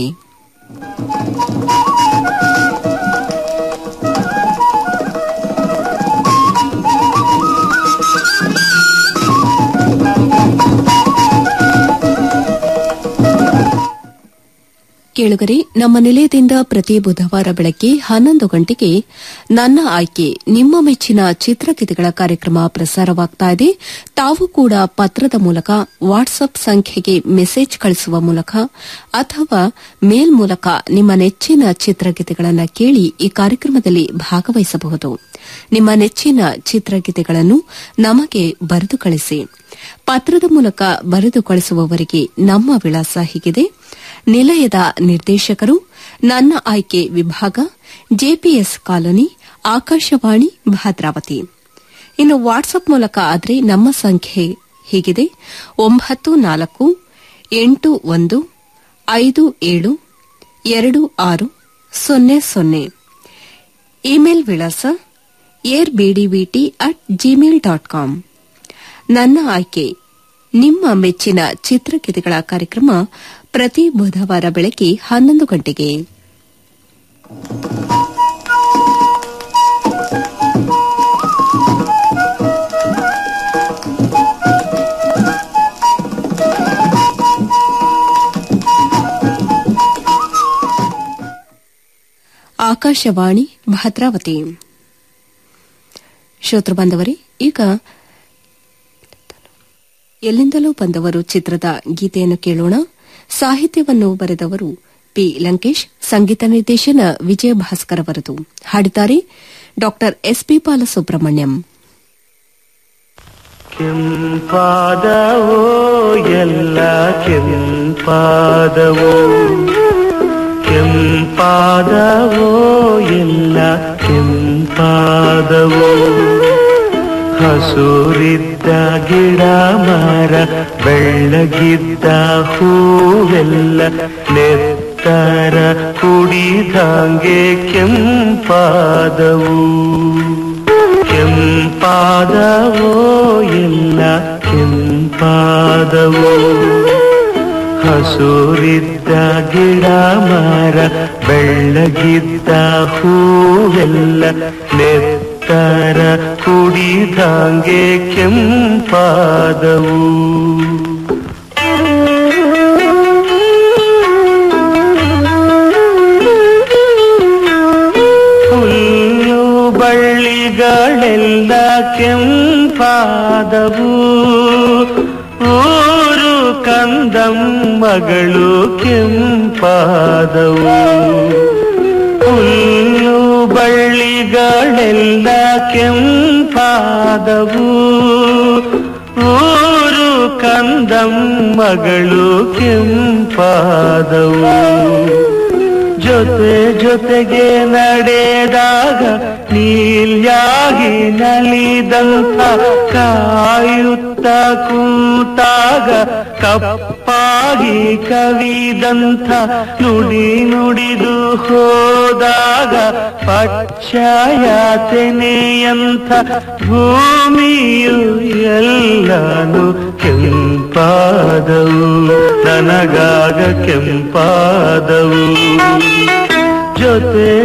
ಕೇಳುಗರೆ ನಮ್ಮ ನಿಲಯದಿಂದ ಪ್ರತಿ ಬುಧವಾರ ಬೆಳಗ್ಗೆ ಹನ್ನೊಂದು ಗಂಟೆಗೆ ನನ್ನ ಆಯ್ಕೆ ನಿಮ್ಮ ಮೆಚ್ಚಿನ ಚಿತ್ರಗೀತೆಗಳ ಕಾರ್ಯಕ್ರಮ ಪ್ರಸಾರವಾಗ್ತಾ ಇದೆ ತಾವು ಕೂಡ ಪತ್ರದ ಮೂಲಕ ವಾಟ್ಸ್ಆಪ್ ಸಂಖ್ಯೆಗೆ ಮೆಸೇಜ್ ಕಳಿಸುವ ಮೂಲಕ ಅಥವಾ ಮೇಲ್ ಮೂಲಕ ನಿಮ್ಮ ನೆಚ್ಚಿನ ಚಿತ್ರಗೀತೆಗಳನ್ನು ಕೇಳಿ ಈ ಕಾರ್ಯಕ್ರಮದಲ್ಲಿ ಭಾಗವಹಿಸಬಹುದು ನಿಮ್ಮ ನೆಚ್ಚಿನ ಚಿತ್ರಗೀತೆಗಳನ್ನು ನಮಗೆ ಬರೆದು ಕಳಿಸಿ ಪತ್ರದ ಮೂಲಕ ಬರೆದು ಕಳಿಸುವವರಿಗೆ ನಮ್ಮ ವಿಳಾಸ ಹೀಗಿದೆ ನಿಲಯದ ನಿರ್ದೇಶಕರು ನನ್ನ ಆಯ್ಕೆ ವಿಭಾಗ ಜೆಪಿಎಸ್ ಕಾಲೋನಿ ಆಕಾಶವಾಣಿ ಭದ್ರಾವತಿ ಇನ್ನು ವಾಟ್ಸ್ಆಪ್ ಮೂಲಕ ಆದರೆ ನಮ್ಮ ಸಂಖ್ಯೆ ಹೀಗಿದೆ ಒಂಬತ್ತು ನಾಲ್ಕು ಎಂಟು ಒಂದು ಐದು ಏಳು ಎರಡು ಆರು ಸೊನ್ನೆ ಸೊನ್ನೆ ಇಮೇಲ್ ವಿಳಾಸ air B D V T at Gmail dot com ನನ್ನ ಆಯ್ಕೆ ನಿಮ್ಮ ಮೆಚ್ಚಿನ ಚಿತ್ರಗೀತೆಗಳ ಕಾರ್ಯಕ್ರಮ ಪ್ರತಿ ಬುಧವಾರ ಬೆಳಗ್ಗೆ ಹನ್ನೊಂದು ಗಂಟೆಗೆ ಆಕಾಶವಾಣಿ ಭದ್ರಾವತಿ ಶ್ರೋತೃ ಬಾಂಧವರೇ ಈಗ ಎಲ್ಲಿಂದಲೂ ಬಂದವರು ಚಿತ್ರದ ಗೀತೆಯನ್ನು ಕೇಳೋಣ ಸಾಹಿತ್ಯವನ್ನು ಬರೆದವರು ಪಿ ಲಂಕೇಶ್ ಸಂಗೀತ ನಿರ್ದೇಶನ ವಿಜಯ ಭಾಸ್ಕರ್ ಅವರದು ಹಾಡಿದ್ದಾರೆ ಡಾ ಎಸ್ಪಿ ಬಾಲಸುಬ್ರಹ್ಮಣ್ಯಂ ಕೆಂಪಾದವೋ ಎಲ್ಲ ಕೆಂಪಾದವೋ ಕೆಂಪಾದವೋ ಎಲ್ಲ ಕೆಂಪಾದವೋ ಹಸುರಿದ್ದ ಗಿಡ ಮರ ಬೆಳ್ಳಗಿದ್ದ ಹೂವೆಲ್ಲ ನೆತ್ತರ ಕುಡಿದಂಗೆ ಕೆಂಪಾದವು ಕೆಂಪಾದವೋ ಎಲ್ಲ ಕೆಂಪಾದವೋ ಹಸುರಿದ್ದ ಗಿಡ ಮರ ಬೆಳ್ಳಗಿದ್ದ ಹೂವೆಲ್ಲ ನೆತ್ತರ ಕುಡಿದಂಗೆ ಕೆಂಪಾದವು ಹುಲ್ಲು ಬಳ್ಳಿಗಳೆಲ್ಲ ಕೆಂಪಾದವು ಊರು ಕಂದಮ್ಮಗಳು ಕೆಂಪಾದವು ಹುಲ್ಲು ಬಳ್ಳಿಗಳೆಲ್ಲ ಕೆಂಪಾದವು ಊರು ಕಂದಮ್ಮಗಳು ಕೆಂಪಾದವು ಜೊತೆ ಜೊತೆಗೆ ನಡೆದಾಗ ನೀಲ್ಯಾಗಿ ನಲಿದಂತ ಕಾಯುತ್ತ ಕೂತಾಗ ಕಪ್ಪಾಗಿ ಕವಿದಂಥ ನುಡಿ ನುಡಿದು ಹೋದಾಗ ಪಚ್ಚಾಯ ತೆನೆಯಂಥ ಭೂಮಿಯು ಎಲ್ಲಾನು ಕೆಂಪಾದವು ನನಗಾಗ ಕೆಂಪಾದವು ಜೊತೆ